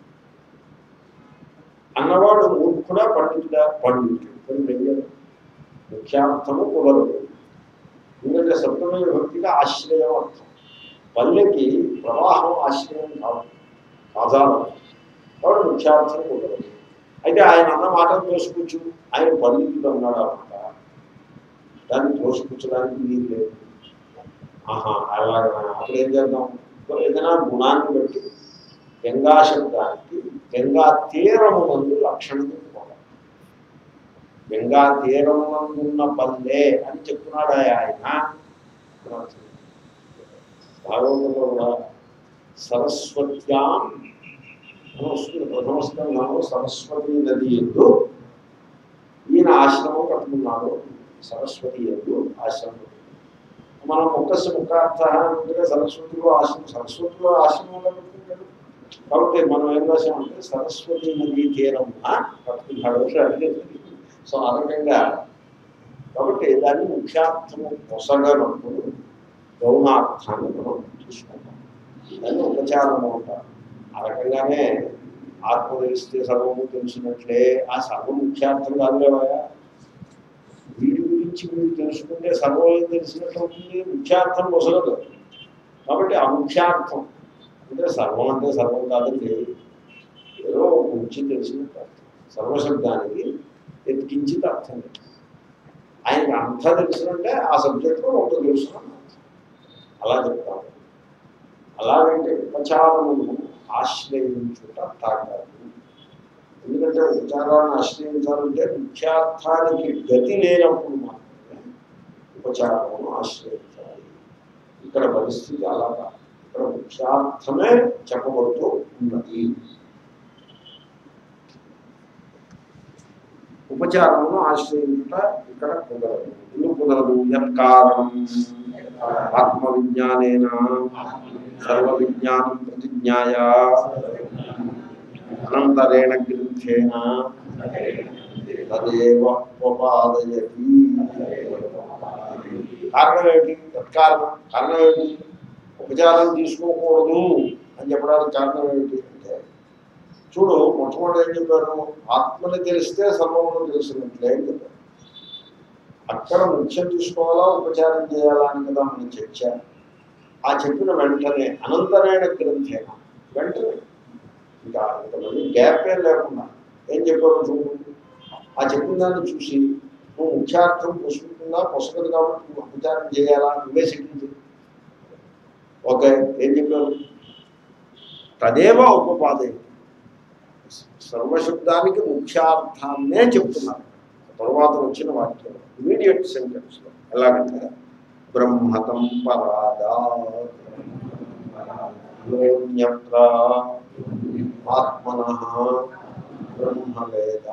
అన్నవాడు మూర్ఖుడా పండితుడా పండితుడు కొన్ని వెయ్యాలి ముఖ్యార్థము కుదరదు ఎందుకంటే సప్తమ విభక్తిగా ఆశ్రయం అర్థం పల్లెకి ప్రవాహం ఆశ్రయం కాదు ఆధారం కాబట్టి ముఖ్యార్థం కుదరదు అయితే ఆయన అన్న మాటను తోసిపుచ్చు ఆయన పండితుడు అన్నాడు అన్నమాట దాన్ని తోసిపుచ్చడానికి వీలు లేదు ఆహా అలాగా అప్పుడు ఏం చేద్దాం ఏదైనా గుణాన్ని బట్టి గంగా శబ్దానికి గంగా తీరమునందు లక్షణం చెప్పుకోవాలి గంగా తీరమునందున్న పల్లె అని చెప్తున్నాడు ఆయన భాగవతంలో కూడా సరస్వత్యాం అని వస్తుంది ప్రథమ స్కంధంలో సరస్వతి నది ఎందు ఈయన ఆశ్రమం కట్టుకున్నాడు సరస్వతి ఎందు ఆశ్రమం మనం ముక్కస్సు ముఖార్థ అంటే సరస్వతిలో ఆశ్రమం సరస్వతిలో ఆశ్రమంలో పెట్టుకుంటాడు కాబట్టి మనం ఏం రాసామంటే సరస్వతి నది తీరం కట్టుకున్నాడు అడిగేది సో ఆ రకంగా కాబట్టి దాన్ని ముఖ్యార్థము పొసగనప్పుడు గౌణార్థాన్ని మనం తీసుకుంటాం దాన్ని ఉపచారము అంటారు ఆ రకంగానే ఆత్మ తెలిస్తే సర్వము తెలిసినట్లే ఆ సర్వం ముఖ్యార్థం కాదులేవయా వీడి గురించి మీరు తెలుసుకుంటే సర్వం ఏం తెలిసినట్లు అవుతుంది ముఖ్యార్థం పొసగదు కాబట్టి అముఖ్యార్థం అంటే సర్వం అంటే సర్వం కాదండి ఏదో కొంచెం తెలిసినట్టు అర్థం సర్వశబ్దానికి ఎత్కించిత అర్థం లేదు ఆయనకి అంతా తెలిసినంటే ఆ సబ్జెక్ట్లో ఒక తెలుసుకున్నాను అలా చెప్తాను అలాగంటే ఉపచారమును ఆశ్రయించుట తాకాదు ఎందుకంటే ఉపచారాన్ని ఆశ్రయించాలంటే ముఖ్యార్థానికి గతి లేనప్పుడు మాత్రమే ఉపచారమును ఆశ్రయించాలి ఇక్కడ పరిస్థితి అలాగా ఇక్కడ ముఖ్యార్థమే చెప్పబడుతూ ఉన్నది ఉపచారమును ఆశ్రయించుట ఇక్కడ కుదరదు ఎందుకు కుదరదు యత్కారణం ఆత్మ విజ్ఞానేన సర్వ విజ్ఞానం ప్రతిజ్ఞాయ అనంతరేణ గ్రంథేన తదేవ ఉపపాదయతి కారణం ఏమిటి తత్కారణం కారణం ఏమిటి ఉపచారం తీసుకోకూడదు అని చెప్పడానికి కారణం ఏమిటి అంటే చూడు మొట్టమొదటి ఏం చెప్పారు ఆత్మని తెలిస్తే సర్వమును తెలిసినట్లే అని చెప్పారు అక్కడ ముఖ్యం తీసుకోవాలా ఉపచారం చేయాలా అని కదా మనం చర్చ ఆ చెప్పిన వెంటనే అనంతరైన గ్రంథేన వెంటనే ఇంకా ఇంకా మళ్ళీ గ్యాప్ ఏం లేకుండా ఏం చెప్పారు చూడు ఆ చెప్పిన దాన్ని చూసి నువ్వు ముఖ్యార్థం పొసుకుంటుందా పొసగదు కాబట్టి నువ్వు ఉపచారం చేయాలా నువ్వే శక్తి ఓకే ఏం చెప్పారు తదేవ ఉపపాదే సర్వశబ్దానికి ముఖ్యార్థాన్నే చెప్తున్నారు తర్వాత వచ్చిన వాక్యం ఇమీడియట్ సెంటెన్స్ లో ఎలాగంటే బ్రహ్మతం పరాదా లోన్యత్ర ఆత్మన బ్రహ్మవేద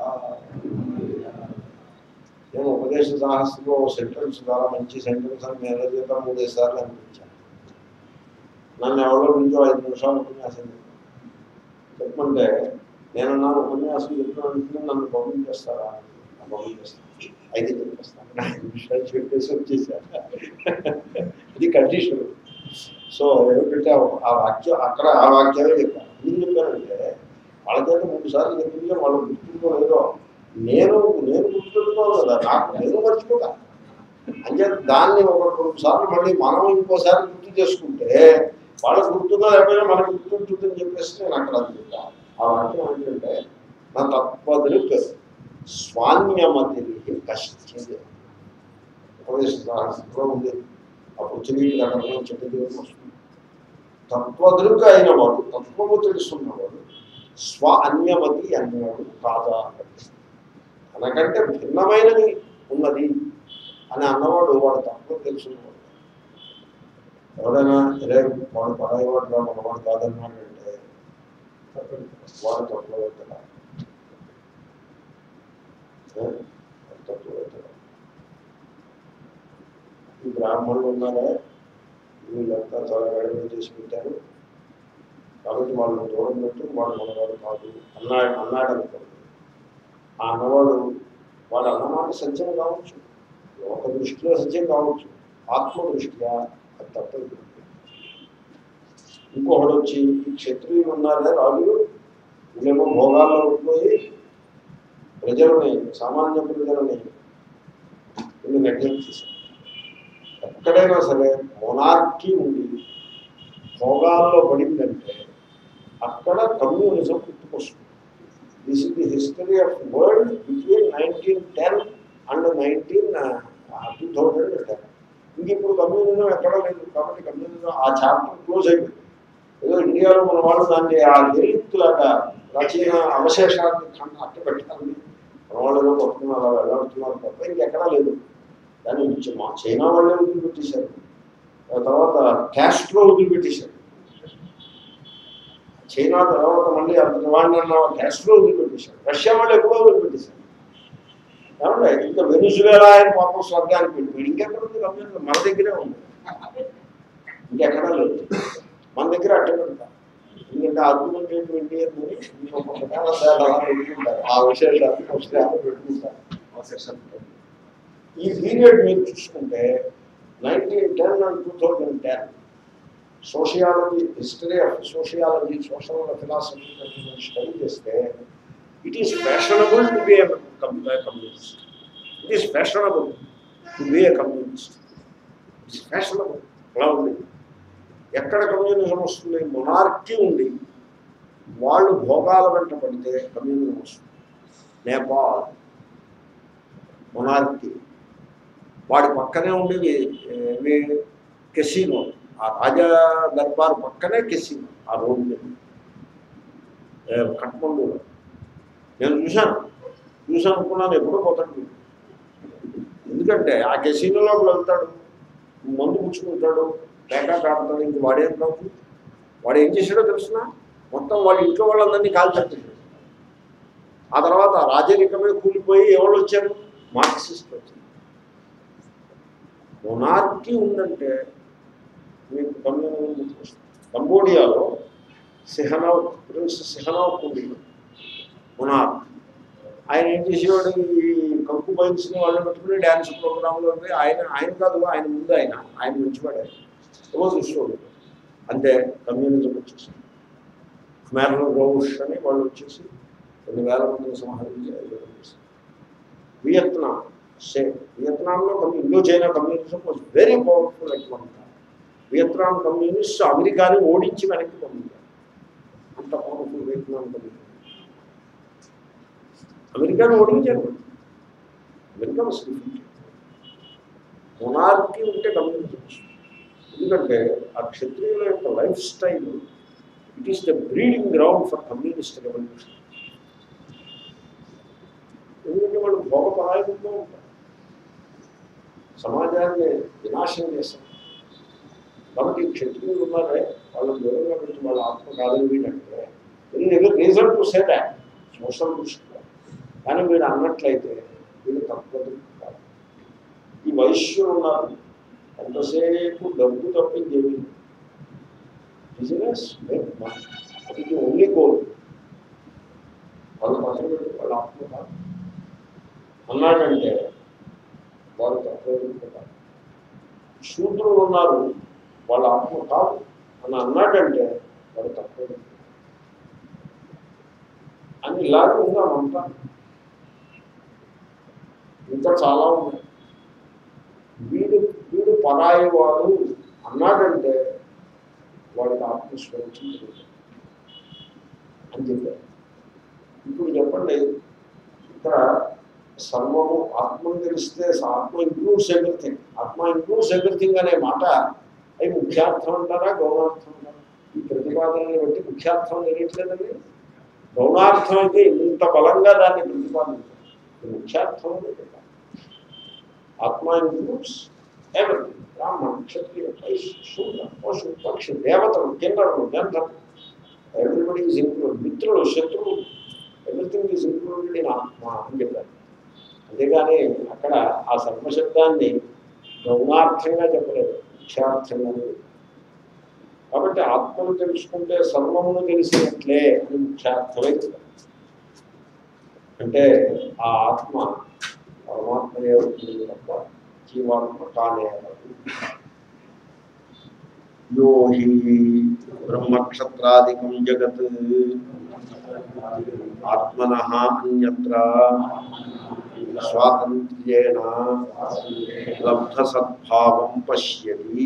నేను ఉపదేశ సాహసంలో సెంటెన్స్ చాలా మంచి సెంటెన్స్ అని నేను చేత మూడేసి సార్లు అనిపించాను నన్ను ఎవరో నుంచో ఐదు నిమిషాలు ఉపన్యాసం చెప్పాను. చెప్పమంటే నేనున్నాను ఉపన్యాసం చెప్తున్నాను నన్ను పంపించేస్తారా పంపించేస్తాను అయితే చెప్పేస్తాను నా విషయాలు చెప్పేసి వచ్చేసాను ఇది కండిషన్ సో ఏమిటంటే ఆ వాక్యం అక్కడ ఆ వాక్యమే చెప్పాను ఎందుకు చెప్పానంటే వాళ్ళకైతే మూడు సార్లు చెప్పింది వాళ్ళు గుర్తుందో లేదో నేను నేను గుర్తుంటున్నాను కదా నాకు నేను మర్చిపోతా అంటే దాన్ని ఒక రెండు సార్లు మళ్ళీ మనం ఇంకోసారి గుర్తు చేసుకుంటే వాళ్ళకి గుర్తుందో లేకపోయినా మనకు గుర్తుంటుందని చెప్పేసి నేను అక్కడ అది చెప్తాను ఆ వాక్యం ఏంటంటే నా తత్వదృక్ స్వామ్యమతి కష్టింది ఉపదేశ సాహసంలో ఉంది అప్పుడు తెలియదు అక్కడ చెప్పేది వస్తుంది తత్వదృక్ అయిన వాడు తత్వము తెలుసున్నవాడు స్వ అన్యమతి అన్నవాడు కాదా తనకంటే భిన్నమైనది ఉన్నది అని అన్నవాడు వాడు తత్వం తెలుసున్నవాడు ఎవడైనా రే వాడు పరాయి వాడు రా మనవాడు కాదన్నాడంటే వాడు తత్వవేత్తగా తత్వవేత్తగా ఈ బ్రాహ్మణులు ఉన్నారే వీళ్ళంతా చాలా గడపడ చేసి పెట్టారు కాబట్టి వాళ్ళు దూరం పెట్టు వాడు మనవాడు కాదు అన్నాడు అన్నాడు అనుకోండి ఆ అన్నవాడు వాడు అన్నమాట సత్యం కావచ్చు ఒక దృష్టిలో సత్యం కావచ్చు ఆత్మ దృష్ట్యా అది తప్పదు ఇంకొకడు వచ్చి ఈ క్షత్రియులు ఉన్నారే రాజులు వీళ్ళేమో భోగాల్లో ఉండిపోయి ప్రజలని సామాన్య ప్రజలని వీళ్ళు నెగ్లెక్ట్ చేశారు ఎక్కడైనా సరే మొనార్కీ ఉంది భోగాల్లో పడిందంటే అక్కడ కమ్యూనిజం పుట్టుకొస్తుంది this is the history of world between nineteen ten and nineteen two thousand ten ఇంక ఇప్పుడు కమ్యూనిజం ఎక్కడ లేదు కాబట్టి కమ్యూనిజం ఆ చాప్టర్ క్లోజ్ అయిపోయింది ఏదో ఇండియాలో మన వాళ్ళు దాన్ని ఆ లాగా ప్రాచీన అవశేషాన్ని కన్నా అట్ట పెట్టాలి మన వాళ్ళు ఏదో కొట్టుకుని అలా వెళ్ళాడుతున్నారు తప్ప ఇంకెక్కడా లేదు దాన్ని నుంచి మా చైనా వాళ్ళే వదిలిపెట్టేశారు ఆ తర్వాత క్యాస్ట్రో వదిలిపెట్టేశారు చైనా తర్వాత మళ్ళీ అంత వాడిని అన్న క్యాస్ట్రో వదిలిపెట్టేశాడు రష్యా వాళ్ళు ఎప్పుడో వదిలిపెట్టేశారు ఏమంటే ఇంకా వెనుజువేలా ఆయన పాపం స్వర్గానికి వెళ్ళిపోయాడు ఇంకెక్కడ ఉంది కమ్యూనిజం మన దగ్గరే ఉంది ఇంకెక్కడా లేదు మన దగ్గర అట్టే పెడతాం ఎందుకంటే ఆర్గ్యుమెంట్ ఏంటి అని ఒక ప్రకారం దాన్ని అలా పెట్టుకుంటారు ఆ విశేషాలు పుస్తకాలు పెట్టుకుంటారు ఈ పీరియడ్ మీరు చూసుకుంటే nineteen ten and two thousand ten sociology history of sociology social philosophy study చేస్తే it is fashionable to be communist it is fashionable to be a communist it's fashionable అలా ఉంది ఎక్కడ కమ్యూనిజం వస్తుంది మొనార్కీ ఉంది వాళ్ళు భోగాల వెంట పడితే కమ్యూనిజం వస్తుంది నేపాల్ మొనార్కీ వాడి పక్కనే ఉండేవి ఏవి కెసినో ఆ రాజా దర్బార్ పక్కనే కెసినో ఆ రోడ్డు మీద ఏ, కఠ్మండూలో నేను చూశాను చూశాను అనుకున్నాను ఎప్పుడో పోతాడు ఎందుకంటే ఆ కెసినోలోకి వెళ్తాడు మందు పుచ్చుకుంటాడు పేకా కాపుతాడు ఇంక వాడేం కాదు వాడు ఏం చేశాడో తెలుసిన మొత్తం వాళ్ళ ఇంట్లో వాళ్ళందరినీ కాల్చేస్తాడు ఆ తర్వాత ఆ రాజరికమే కూలిపోయి ఎవరు వచ్చారు మార్క్సిస్ట్ వచ్చారు మొనార్కీ ఉందంటే మీకు కమ్యూనిజం గుర్తొస్తుంది కంబోడియాలో సిహనవ్ ప్రిన్స్ సిహనవ్ ఉంది మొనార్క్ ఆయన ఏం చేసేవాడు ఈ కంకు బైక్స్ని వాళ్ళు పెట్టుకుని డ్యాన్స్ ప్రోగ్రాంలో ఆయన ఆయన కాదు ఆయన ముందు ఆయన ఆయన మంచివాడు ఆయన ఏమో చూసుకోడు అంతే కమ్యూనిజం వచ్చేసి మేరల్ రౌష్ అని వాళ్ళు వచ్చేసి కొన్ని వేల మందిని సంహరించి అయ్యారు. వియత్నాం సేమ్ వియత్నాంలో కమ్యూ Indo China communism was very powerful at one time Vietnam communist అమెరికాని ఓడించి వెనక్కి పంపించారు అంత పవర్ఫుల్ వియత్నాం కమ్యూనిజం అమెరికాని ఓడించారు అమెరికా was defeated. మొనార్కీ ఉంటే కమ్యూనిజం వస్తుంది. ఎందుకంటే ఆ క్షత్రియుల యొక్క lifestyle it is the breeding ground for communist revolution ఎందుకంటే వాళ్ళు భోగపరాయణంలో ఉంటారు సమాజాన్ని వినాశనం చేస్తారు కాబట్టి ఈ క్షత్రియులు ఉన్నారే వాళ్ళ దూరంగా పెట్టి వాళ్ళ ఆత్మ కాదని వీడంటే వీళ్ళు reason to say that social దృష్టిలో కానీ వీడు అన్నట్లయితే వీళ్ళు తప్పదు కాదు. ఈ వైశ్యులు ఉన్నారు ఎంతసేపు డబ్బు తప్పించేవి బిజినెస్ అది ఓన్లీ గోల్ వాళ్ళు పక్కన పెట్టి వాళ్ళ ఆత్మ కాదు అన్నాడంటే వారు తప్పదు శూద్రులు ఉన్నారు వాళ్ళ ఆత్మ కాదు అని అన్నాడంటే వాడు తప్పదు అని ఇలాగే ఉందామంతా ఇంకా చాలా ఉన్నాయి వీడు వీడు పరాయి వాడు అన్నాడంటే వాడికి ఆత్మస్వరూపం తెలియదు అని చెప్పారు ఇప్పుడు చెప్పండి ఇక్కడ సర్వము ఆత్మను తెలిస్తే ఆత్మ ఇంక్లూడ్స్ ఎవ్రీథింగ్ ఆత్మ ఇంక్లూడ్స్ ఎవ్రీథింగ్ అనే మాట అవి ముఖ్యార్థం అంటారా గౌణార్థం అంటారా ఈ ప్రతిపాదనని బట్టి ముఖ్యార్థం తెలియట్లేదండి గౌణార్థం అయితే ఇంత బలంగా దాన్ని ప్రతిపాదించారు ఇది ముఖ్యార్థం అనేది చెప్పాలి. ఆత్మ ఇంక్లూడ్స్ ఎవరిథింగ్ బ్రాహ్మణ క్షత్రియ వైశ్య శూద్ర పశు పక్షి దేవతలు కిన్నరులు గంధర్వులు ఎవ్రీబడి ఈజ్ ఇంక్లూడ్ మిత్రులు శత్రువులు ఎవ్రీథింగ్ ఈజ్ ఇంక్లూడెడ్ ఇన్ ఆత్మ అని చెప్పారు అంతేగాని అక్కడ ఆ సర్వశబ్దాన్ని గౌణార్థంగా చెప్పలేదు ముఖ్యార్థంగానే చెప్పారు. కాబట్టి ఆత్మను తెలుసుకుంటే సర్వమును తెలిసినట్లే అని ముఖ్యార్థమై చెప్పారు. అంటే ఆ ఆత్మ పరమాత్మయే ఉంటుంది తప్ప జీవాత్మ కానే కాదు. యో హి బ్రహ్మక్షత్రాదికం జగత్ ఆత్మన అన్యత్ర స్వాతంత్ర్యేణ లబ్ధ సద్భావం పశ్యతి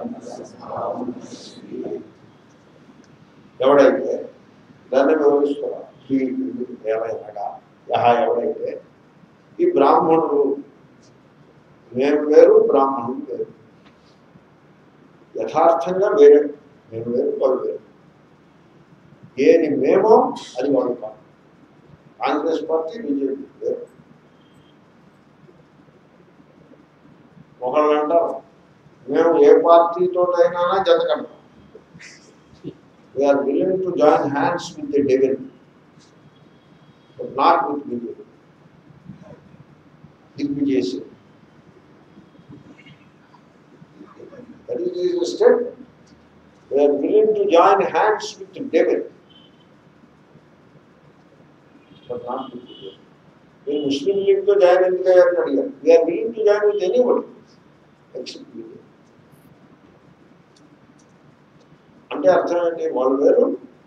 ఎవడైతే దాన్ని వివరిస్తున్నా ఈ ఏమైనా యహ ఎవడైతే ఈ బ్రాహ్మణులు నేను వేరు బ్రాహ్మణులు వేరు యథార్థంగా వేరే నేను వేరు వాడు వేరు ఏది మేమో అది వాడు కాదు కాంగ్రెస్ పార్టీ బీజేపీ వేరు ఒకళ్ళు అంటారు మేము ఏ పార్టీతోటైనా జతకంటాం we are willing to join hands with the devil not with will దిగ్విజేసి that is the step we are willing to join hands with devil but not with will మీరు ముస్లిం లీగ్తో జాయిన్ ఎందుకు అయ్యారని అడిగారు we are willing to join with anybody except will అంటే అర్థం ఏంటి వాళ్ళు వేరు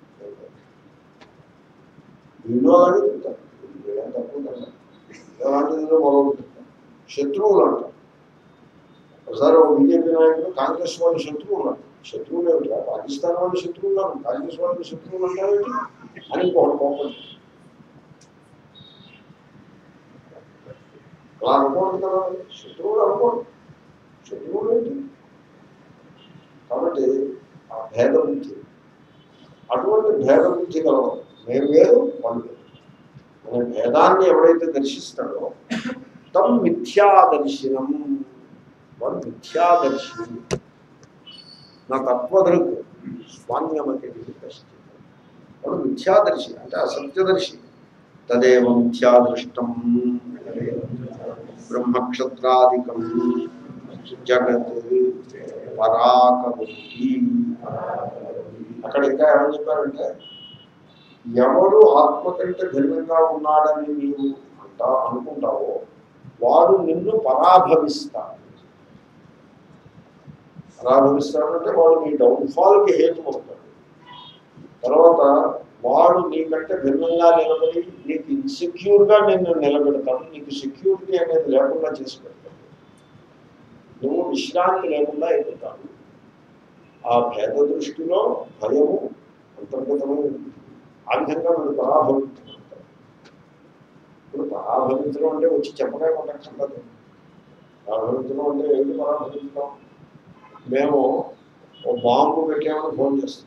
వీళ్ళు అలాగే చెప్తారు వీళ్ళేం తక్కువ కదా ఎలాంటిదో మరొకటి చెప్తారు శత్రువులు అంటారు ఒకసారి ఒక బీజేపీ నాయకుడు కాంగ్రెస్ వాళ్ళు శత్రువులు అంటారు శత్రువులు ఏమిటా పాకిస్తాన్ వాళ్ళు శత్రువులు అన్నారు కాంగ్రెస్ వాళ్ళు శత్రువులు అంటారేంటి అని ఇంకొకటి కోపం అలా అనుకోండి కదా శత్రువులు అనుకోండి శత్రువులు ఏంటి కాబట్టి ఆ భేద బుద్ధి అటువంటి భేద బుద్ధి కలవాలి మేము వేరు వాళ్ళు వేరు అనే భేదాన్ని ఎవడైతే దర్శిస్తాడో తమ్ మిథ్యాదర్శనం వాడు మిథ్యాదర్శి నా తత్వదృక్ స్వాన్యమతి వాడు మిథ్యాదర్శి అంటే అసత్యదర్శి తదేవ మిథ్యాదృష్టం బ్రహ్మక్షత్రాదికం జగత్ పరాకబుద్ధి అక్కడ ఇంకా ఏమని చెప్పారంటే ఎవడు ఆత్మ కంటే భిన్నంగా ఉన్నాడని నీవు అంటా అనుకుంటావో వాడు నిన్ను పరాభవిస్తాడు పరాభవిస్తాడంటే వాడు నీ డౌన్ఫాల్కి హేతు అవుతాడు తర్వాత వాడు నీకంటే భిన్నంగా నిలబడి నీకు ఇన్సెక్యూర్గా నిన్ను నిలబెడతాడు నీకు సెక్యూరిటీ అనేది లేకుండా చేసి పెడతాడు నువ్వు విశ్రాంతి లేకుండా అయిపోతావు ఆ భేద దృష్టిలో భయము అంతర్గతమై ఉంటుంది ఆ విధంగా మీరు పరాభవించగలుగుతారు ఇప్పుడు పరాభవించడం అంటే వచ్చి చెప్పడే ఉండక్కర్లేదు పరాభవించడం అంటే ఏంటి పరాభవించడం మేము ఓ బాంబు పెట్టామని ఫోన్ చేస్తాం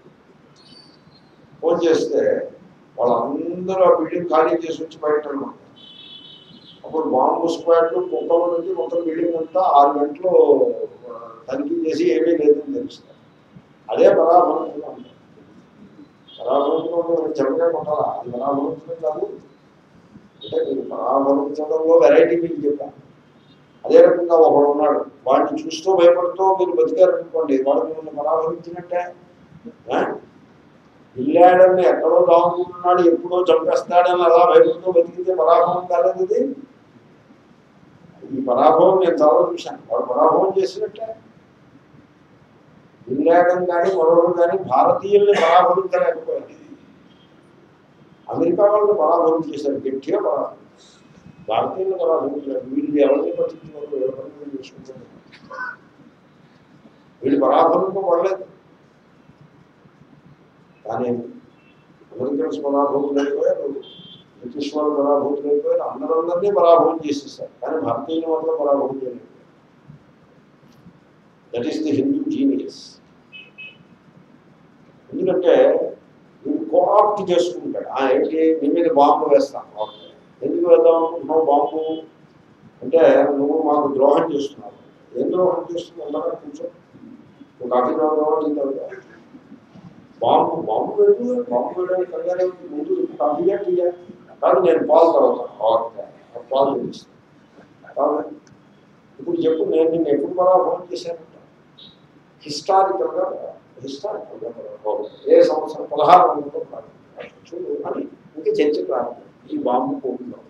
ఫోన్ చేస్తే వాళ్ళందరూ ఆ బిల్డింగ్ ఖాళీ చేసి వచ్చి బయట అనమాట అప్పుడు బాంబు స్క్వాడ్లు కుక్కల నుంచి మొత్తం బిల్డింగ్ అంతా ఆరు గంటలు ఆ, తనిఖీ చేసి ఏమీ లేదని తెలుస్తారు అదే పరాభవంతులు అంటారు పరాభవంతులు చెప్పగా కొట్టాలా అది పరాభవంతులు కాదు అంటే మీరు పరాభవించడంలో వెరైటీ మీకు చెప్పాను అదే రకంగా ఒకడు ఉన్నాడు వాడిని చూస్తూ భయపడుతూ మీరు బతికారనుకోండి వాడు మిమ్మల్ని పరాభవించినట్టే ఆ? పిల్లాడని ఎక్కడో దాగుతున్నాడు ఎప్పుడో చంపేస్తాడని అలా భయపడుతూ బతికితే పరాభవం కాలేదు ఇది ఈ పరాభవం నేను చాలా చూశాను వాడు పరాభవం చేసినట్టే పిల్లాడని కానీ మరొకరు కానీ భారతీయుల్ని పరాభవించలేకపోయాడు అమెరికా వాళ్ళని పరాభవం చేశారు గట్టిగా పరాభవం భారతీయులను పరాభవించలేదు వీళ్ళు ఎవరిని పట్టించుకోరు ఎవరిని చేసుకుంటారు వీళ్ళు పరాభవింపబడలేదు కానీ అమెరికన్స్ పరాభూతులు అయిపోయారు బ్రిటిష్ వాళ్ళు పరాభూతులు అయిపోయారు అందరందరినీ పరాభవం చేసేసారు కానీ భారతీయుల మాత్రం పరాభవం చేయలేదు that is the Hindu genius ఎందుకంటే వీడు కోఆప్ట్ చేసుకుంటాడు ఆ ఏంటి నీ మీద బాంబు వేస్తాను ఓకే ఎందుకు వేద్దాం అనుకుంటున్నావు బాంబు అంటే నువ్వు మాకు ద్రోహం చేస్తున్నావు ఏం ద్రోహం చేస్తున్నావు అందరూ కూర్చో నువ్వు కాఫీ తాగుతావా టీ తాగుతావా బాంబు బాంబు పెట్టు బాంబు వేయడానికి కంగారు ఏమిటి? ముందు కాఫీయా టీయా కాదు నేను పాలు తాగుతాను ఓకే ఆ పాలు తెప్పిస్తాను కాదు ఇప్పుడు చెప్పు నేను నిన్ను ఎప్పుడు పరాభవం చేశానంట హిస్టారికల్గా హిస్టారికల్గా పరాభవం ఏ సంవత్సరం పదహారు వందలతో ప్రారంభం చూడు అని ఇంకా చర్చ ప్రారంభం ఈ బాంబు పోతుందో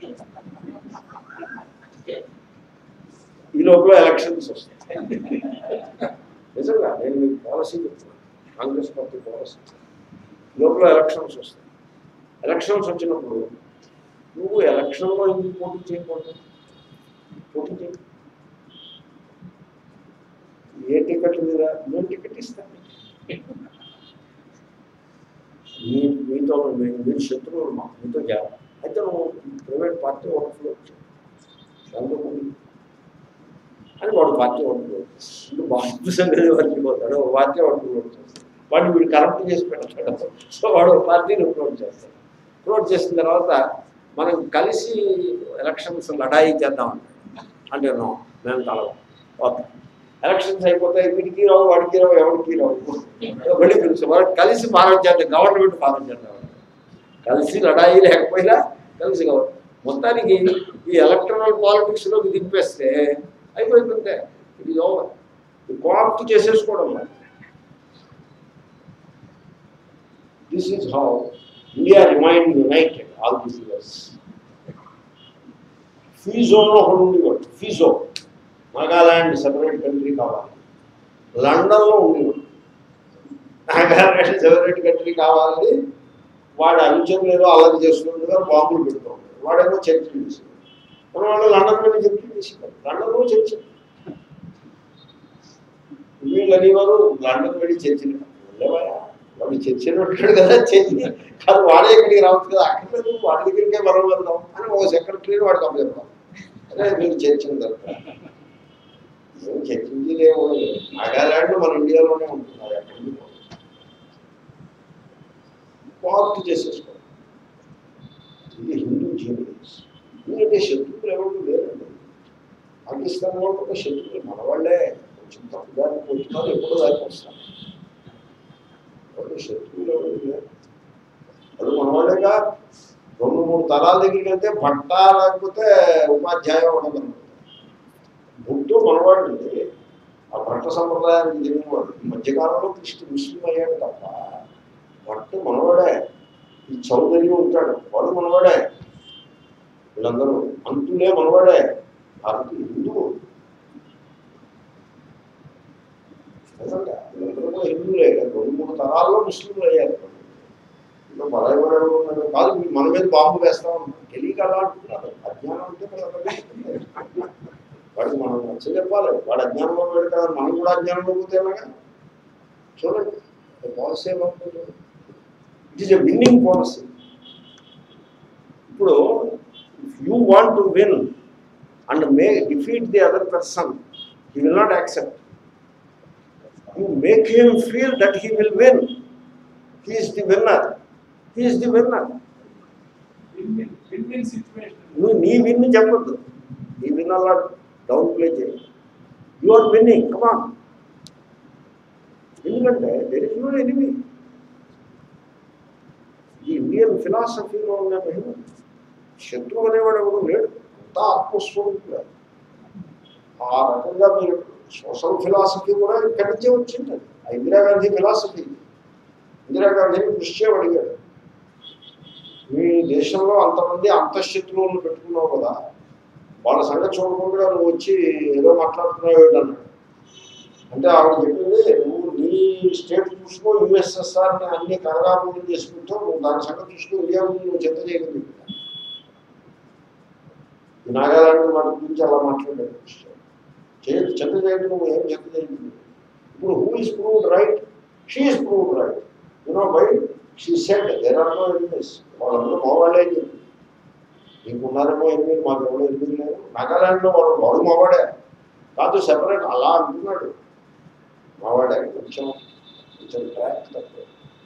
ఈ లోపల ఎలక్షన్స్ వస్తాయి నిజంగా నేను మీకు పాలసీ చెప్తున్నాను కాంగ్రెస్ పార్టీ పాలసీ లోపల ఎలక్షన్స్ వస్తాయి ఎలక్షన్స్ వచ్చినప్పుడు నువ్వు ఎలక్షన్లో ఎందుకు పోటీ చేయకూడదు పోటీ చేయి ఏ టికెట్ మీద నేను టికెట్ ఇస్తాను మీ మీతో మీ- మీరు శత్రువులు మా మీతో జాబ్ అయితే నువ్వు ప్రైవేట్ పార్టీ ఓట్లు వచ్చావు దాంతో ముందు అని వాడు పార్టీ ఓట్లు ఇప్పుడు బాబు సంగతి వాడికి పోతాడు ఓ పార్టీ ఓట్లు చేస్తాడు వాడిని వీడు కరెక్ట్ చేసి పెడతాడు సో వాడు ఓ పార్టీని ప్రమోట్ చేస్తాడు ప్రమోట్ చేసిన తర్వాత మనం కలిసి ఎలక్షన్స్ లడాయి చేద్దాం అంటే నో మేము కలవం ఓకే ఎలక్షన్స్ అయిపోతాయి వీడికి రావు వాడికి రావు ఎవరికి రావు వెళ్ళి పిలుసు వాళ్ళు కలిసి పాలన చేద్దాం గవర్నమెంట్ పాలన చేద్దాం కలిసి లడాయి లేకపోయినా కలిసి గవర్నమెంట్ మొత్తానికి ఈ ఎలక్ట్రల్ పాలిటిక్స్లోకి దింపేస్తే అయిపోతుంటే ఇది ఓవర్ కోఆప్ట్ చేసేసుకోవడం this is how India remained united all these years ఫీజోలో ఒకడు ఉండేవాడు ఫీజో నాగాలాండ్ సెపరేట్ కంట్రీ కావాలి లండన్లో ఉండేవాడు నాగాలాండ్ సెపరేట్ కంట్రీ కావాలని వాడు అనుచరులు ఏదో అల్లరి చేస్తుండగా బాంబులు పెడుతూ ఉంటాడు వాడేమో చర్చలు చేసేవాడు మన వాళ్ళు లండన్ వెళ్ళి చర్చలు చేసేవారు లండన్లో చర్చ వీళ్ళు అనేవారు లండన్ వెళ్ళి చర్చలు వెళ్ళేవాయా వాడు చర్చలు ఉంటాడు కదా చర్చి కాదు వాడే ఇక్కడికి రావచ్చు కదా అక్కర్లేదు వాడి దగ్గరికే మనం వెళ్దాం అని ఒక సెక్రటరీని వాడికి అప్పచెప్తాం అదే మీరు చర్చింది దొరకదు ఏం చర్చించలేము నాగాలాండ్ మన ఇండియాలోనే ఉంటున్నారు ఎక్కడికి పార్ట్ చేసేసుకోండి ఇది హిందూ జీనియస్ ఎందుకంటే శత్రువులు ఎవరు లేరండి పాకిస్తాన్ వాళ్ళు కూడా శత్రువులు మన వాళ్ళే కొంచెం తప్పుదారి పోతున్నారు ఎప్పుడో దానికి వస్తారు వాళ్ళు శత్రువులు ఎవరు లేరు వాళ్ళు మన వాళ్ళేగా రెండు మూడు తరాల దగ్గరికి వెళ్తే భట్ట లేకపోతే ఉపాధ్యాయం ఉండదు బుద్ధు మనవాడు ఆ భట్ట సంప్రదాయానికి చెందినవాడు ఈ మధ్యకాలంలో కృష్ణ ముస్లిం అయ్యాడు తప్ప భట్టు మనవాడే ఈ చౌదరి ఉంటాడు వాడు మనవాడే వీళ్ళందరూ అంతులే మనవాడే భారతీయ హిందువు నిజంగా వీళ్ళందరూ కూడా హిందువులే రెండు మూడు తరాల్లో ముస్లింలు అయ్యారు ఇంకా మలయవాడు ఉన్నాడు కాదు మీరు మన మీద బాంబు వేస్తా ఉన్నాం తెలియక అలా అంటున్నారు అజ్ఞానం అంటే మరి అలాగే ఉంటుంది. వాడికి మనం నచ్చ చెప్పాలి వాడు అజ్ఞానంలో పెడతాడు మనం కూడా అజ్ఞానంలో పోతే ఎలాగా చూడండి పాలసీ ఎలా ఉంటుంది it is a winning policy ఇప్పుడు you want to win and may defeat the other person he will not accept you make him feel that he will win he is the winner he is the winner win win situation నువ్వు నీ win చెప్పొద్దు నీ win అలా down play చేయి you are winning come on ఎందుకంటే there is no enemy ఈ Indian ఫిలాసఫీలో ఉన్న మహిమ శత్రువు అనేవాడు ఎవడు లేడు అంతా ఆత్మస్వరూపుడు ఆ రకంగా మీరు సోషల్ ఫిలాసఫీ కూడా ఇక్కడి నుంచే వచ్చింది ఆ ఇందిరాగాంధీ ఫిలాసఫీ ఇందిరాగాంధీని కృషి అడిగాడు మీ దేశంలో అంతమంది అంతఃశత్రువులను పెట్టుకున్నావు కదా వాళ్ళ సంగతి చూడకుండా నువ్వు వచ్చి ఏదో మాట్లాడుతున్నావు అన్నాడు అంటే ఆవిడ చెప్పింది నువ్వు నీ స్టేట్ చూసుకో యుఎస్ఎస్ఆర్ని అన్ని కరగాపం చేసుకుంటూ నువ్వు దాని సంగతి చూసుకో ఇండియా గురించి నువ్వు చెత్త చేయగలి ఈ నాగాలాండ్ మాట గురించి అలా మాట్లాడాడు చేయదు చెత్త చేయదు నువ్వు ఏం చెత్త చేయదు ఇప్పుడు who is proved right she is proved right you know by she said there are no enemies వాళ్ళందరూ మావాళ్ళే చెప్పి మీకు ఉన్నారేమో ఎనిమిది మాకు ఎవరో ఎనిమిది లేరు నాగాలాండ్లో వాడు వాడు మావాడే కాదు సెపరేట్ అలా అంటున్నాడు మావాడే కొంచెం కొంచెం ట్రాక్ తక్కువ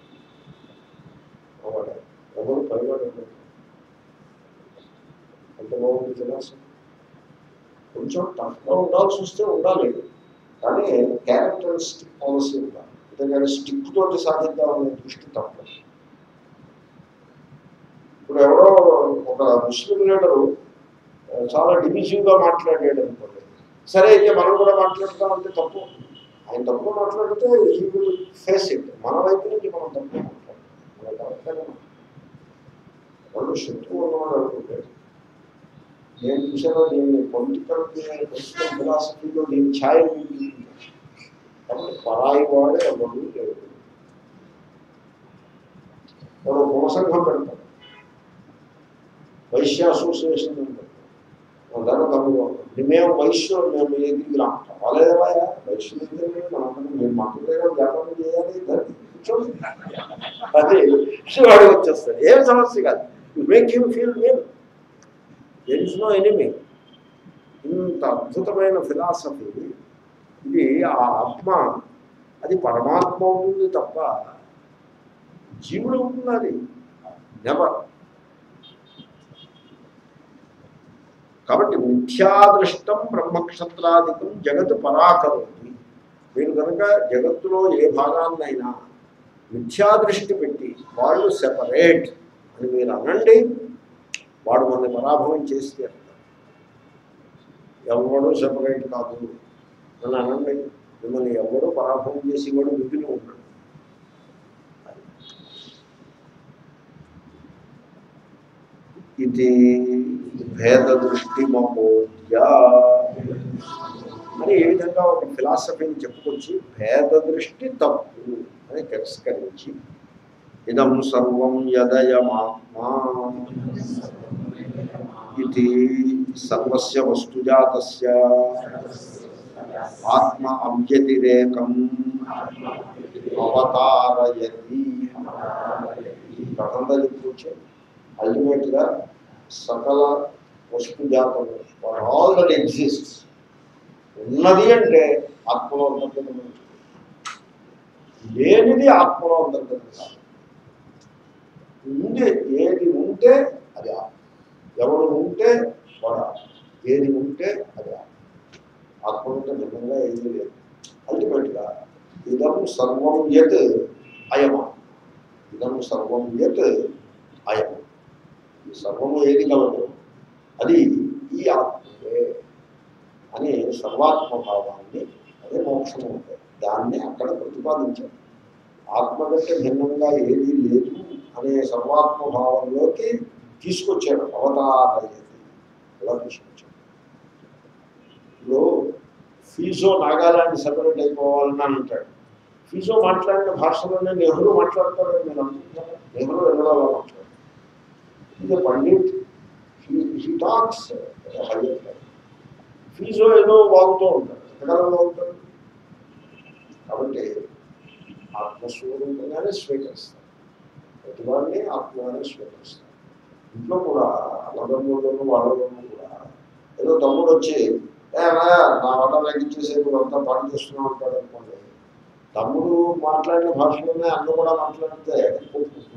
మావాడే ఎవరు పరివాడు ఉండదు. ఎంత బాగుంది ఫిలాసఫీ కొంచెం టఫ్గా ఉండాల్సి వస్తే ఉండాలి కానీ క్యారెక్టరిస్టిక్ పాలసీ ఉండాలి అంతేగాని స్టిక్ తోటి సాధిద్దామనే దృష్టి తప్ప ఇప్పుడు ఎవరో ఒక ముస్లిం లీడరు ఆ, చాలా డివిజివ్గా మాట్లాడాడు అనుకోండి సరే అయితే మనం కూడా మాట్లాడతామంటే తప్పు ఆయన తప్పు మాట్లాడితే హీ విల్ ఫేస్ ఇట్ మన వైపు నుంచి మనం తప్పు మాట్లాడతాం మన కరెక్ట్గానే మాట్లాడతాం. వాళ్ళు శత్రువు ఉన్నవాడు అనుకుంటే నేను చూసాను దీన్ని పొలిటికల్ పొలిటికల్ ఫిలాసఫీలో దీని ఛాయ ఉంది. కాబట్టి పరాయి వాడే ఎవరు లేదు వాడు కులసంఘం పెడతాడు వైశ్య అసోసియేషన్ అని పెడతాడు మన దగ్గర తమ్ముడు మేము వైశ్యం మేము మీ దగ్గరికి రామంటాం వాళ్ళేదవా వైశ్యం దగ్గర మనం మేము మాకు దగ్గర వ్యాపారం చేయాలి దాన్ని కూర్చోండి అదే వాడు వచ్చేస్తాడు ఏం సమస్య కాదు you make him feel well there is no enemy ఇంత అద్భుతమైన ఫిలాసఫీ ఇది ఆ ఆత్మ అది పరమాత్మ ఉంటుంది తప్ప జీవుడు ఉంటుంది అది నెవర్ కాబట్టి మిథ్యాదృష్టం బ్రహ్మక్షత్రాదికం జగత్ పరాకరోతి మీరు కనుక జగత్తులో ఏ భాగాన్నైనా మిథ్యాదృష్టి పెట్టి వాళ్ళు సెపరేట్ అని మీరు అనండి వాడు మన పరాభవం చేసి తీరుతాడు. ఎవడు సెపరేట్ కాదు అని అనండి మిమ్మల్ని ఎవడు పరాభవం చేసి వాడు మిగిలి ఉన్నాడు ఇది భేద దృష్టి మహోద్య అని ఏ విధంగా ఒక ఫిలాసఫీని చెప్పుకొచ్చి భేద దృష్టి తప్పు అని తిరస్కరించి ఇదం సర్వం యదయమాత్మా ఇది సర్వస్య వస్తుజాతస్య ఆత్మ అవ్యతిరేకం అవతారయతి కథంతా చెప్పుకొచ్చే అల్టిమేట్గా సకల వస్తుజాతము ఫర్ ఆల్ దట్ ఎగ్జిస్ట్ ఉన్నది అంటే ఆత్మలో అంతర్గతం లేనిది ఆత్మలో అంతర్గతం కాదు ఉంది ఏది ఉంటే అది ఆత్మ ఎవడు ఉంటే వాడు ఆత్మ ఏది ఉంటే అది ఆత్మ ఆత్మ ఉంటే భిన్నంగా ఏది లేదు అల్టిమేట్గా ఇదం సర్వం యత్ అయమా ఇదం సర్వం యత్ అయం ఈ సర్వము ఏది కలదు అది ఈ ఆత్మయే అని సర్వాత్మభావాన్ని అదే మోక్షము ఉంటాయి దాన్ని అక్కడ ప్రతిపాదించారు ఆత్మ కంటే భిన్నంగా ఏది లేదు అనే సర్వాత్మభావంలోకి తీసుకొచ్చాడు అవతారయతి అలా తీసుకొచ్చాడు ఇప్పుడు ఫీజో నాగాలాండ్ సెపరేట్ అయిపోవాలని అని అంటాడు ఫీజో మాట్లాడిన భాషలోనే నెహ్రూ మాట్లాడతాడని నేను అనుకుంటున్నాను నెహ్రూ ఎన్నడో అలా మాట్లాడు ఇది pandit he talks higher Phizo ఏదో వాగుతూ ఉంటాడు ఎక్కడ వాగుతాడు కాబట్టి ఆత్మస్వరూపంగానే స్వీకరిస్తాడు ప్రతివాడిని ఆత్మగానే స్వీకరిస్తాడు ఇంట్లో కూడా అన్నదమ్ములను వాళ్ళలోనూ కూడా ఏదో తమ్ముడు వచ్చి "ఏ అన్నయ్య, నా వల్ల నాకు ఇచ్చేసేపు అంతా పని చేస్తున్నాం అంటాడు అనుకోండి తమ్ముడు మాట్లాడిన భాషలోనే అన్న కూడా మాట్లాడితే కొట్టుకుంటుంది.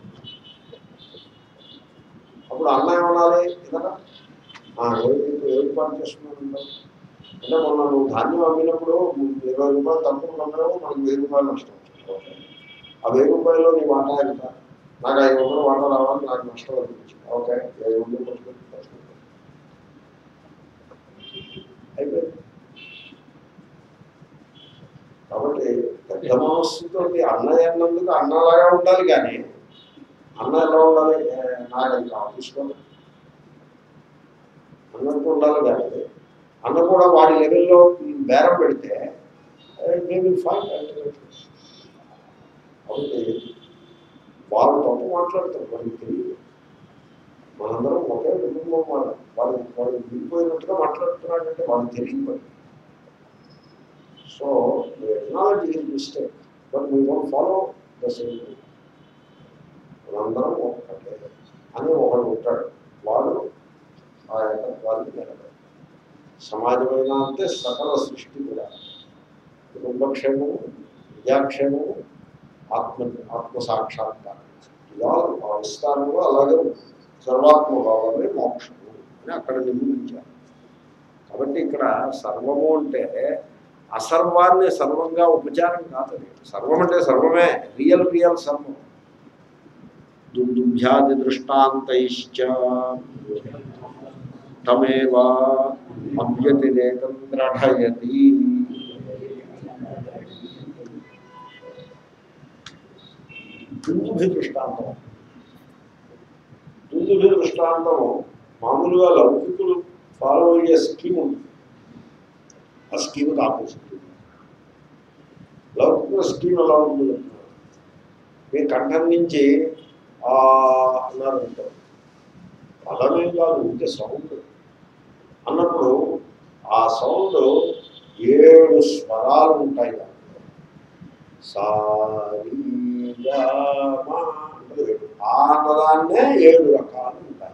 అప్పుడు అన్న ఏమనాలి కదా ఏది పని చేస్తున్నాను అంటే మొన్న నువ్వు ధాన్యం అమ్మినప్పుడు ఇరవై రూపాయలు తక్కువ కొన్నావు మనకు వెయ్యి రూపాయలు నష్టం వచ్చింది. ఓకే. ఆ వెయ్యి రూపాయలు నీ వాటా ఎంత నాకు ఐదు వందలు వాటా రావాలి నాకు నష్టం అనిపించింది ఓకే ఐదు వందలు పట్టుకొని పట్టుకుంటాను. అయిపోయింది కాబట్టి పెద్ద మనస్సుతో అన్నయ్య అన్నందుకు అన్నలాగా ఉండాలి కానీ అన్న ఎలా ఉండాలి ఏ, నాకు అది కావాలి తీసుకోండి అన్నట్టు ఉండాలి కానీ అన్న కూడా వాడి లెవెల్లో బేరం పెడితే మేము ఫైన్ కాబట్టి వాడు తప్పు మాట్లాడతారు వాడికి తెలియదు మనందరం ఒకే కుటుంబం వాడు వాడు వాడు విడిపోయినట్టుగా మాట్లాడుతున్నాడంటే వాడికి తెలియదు వాడు so technology is mistake but we don't follow the same మనందరం ఒక్కటే అని ఒకడు ఉంటాడు వాడు ఆ యొక్క వారికి నిలబడి సమాజమైన అంటే సకల సృష్టి కూడా కుటుంబక్షేమము ప్రజాక్షేమము ఆత్మ ఆత్మ సాక్షాత్కారం ఇవాళ ఆ విస్తారంలో అలాగే ఉంటుంది సర్వాత్మభావమే మోక్షము అని అక్కడ నిర్మించారు కాబట్టి ఇక్కడ సర్వము అంటే అసర్వాన్ని సర్వంగా ఉపచారం కాదు అది. సర్వం అంటే సర్వమే రియల్ రియల్ సర్వం దుర్దుభ్యాది దృష్టాంతైశ్చ తమేవ అవ్యతిరేకం ద్రఢయతి దుందుభి దృష్టాంతం దుందుభి దృష్టాంతం మామూలుగా లౌకికులు ఫాలో అయ్యే స్కీమ్ ఉంది ఆ స్కీమ్కి ఆపోజిట్ లౌకిక స్కీమ్ ఎలా ఉంది మీ కంఠం నుంచి ఆ అన్నారు అంటారు పదమే కాదు ఉంటే సౌండ్ అన్నప్పుడు ఆ సౌండ్ ఏడు స్వరాలు ఉంటాయి దాంట్లో సారీ ఆ అన్నదాన్నే ఏడు రకాలు ఉంటాయి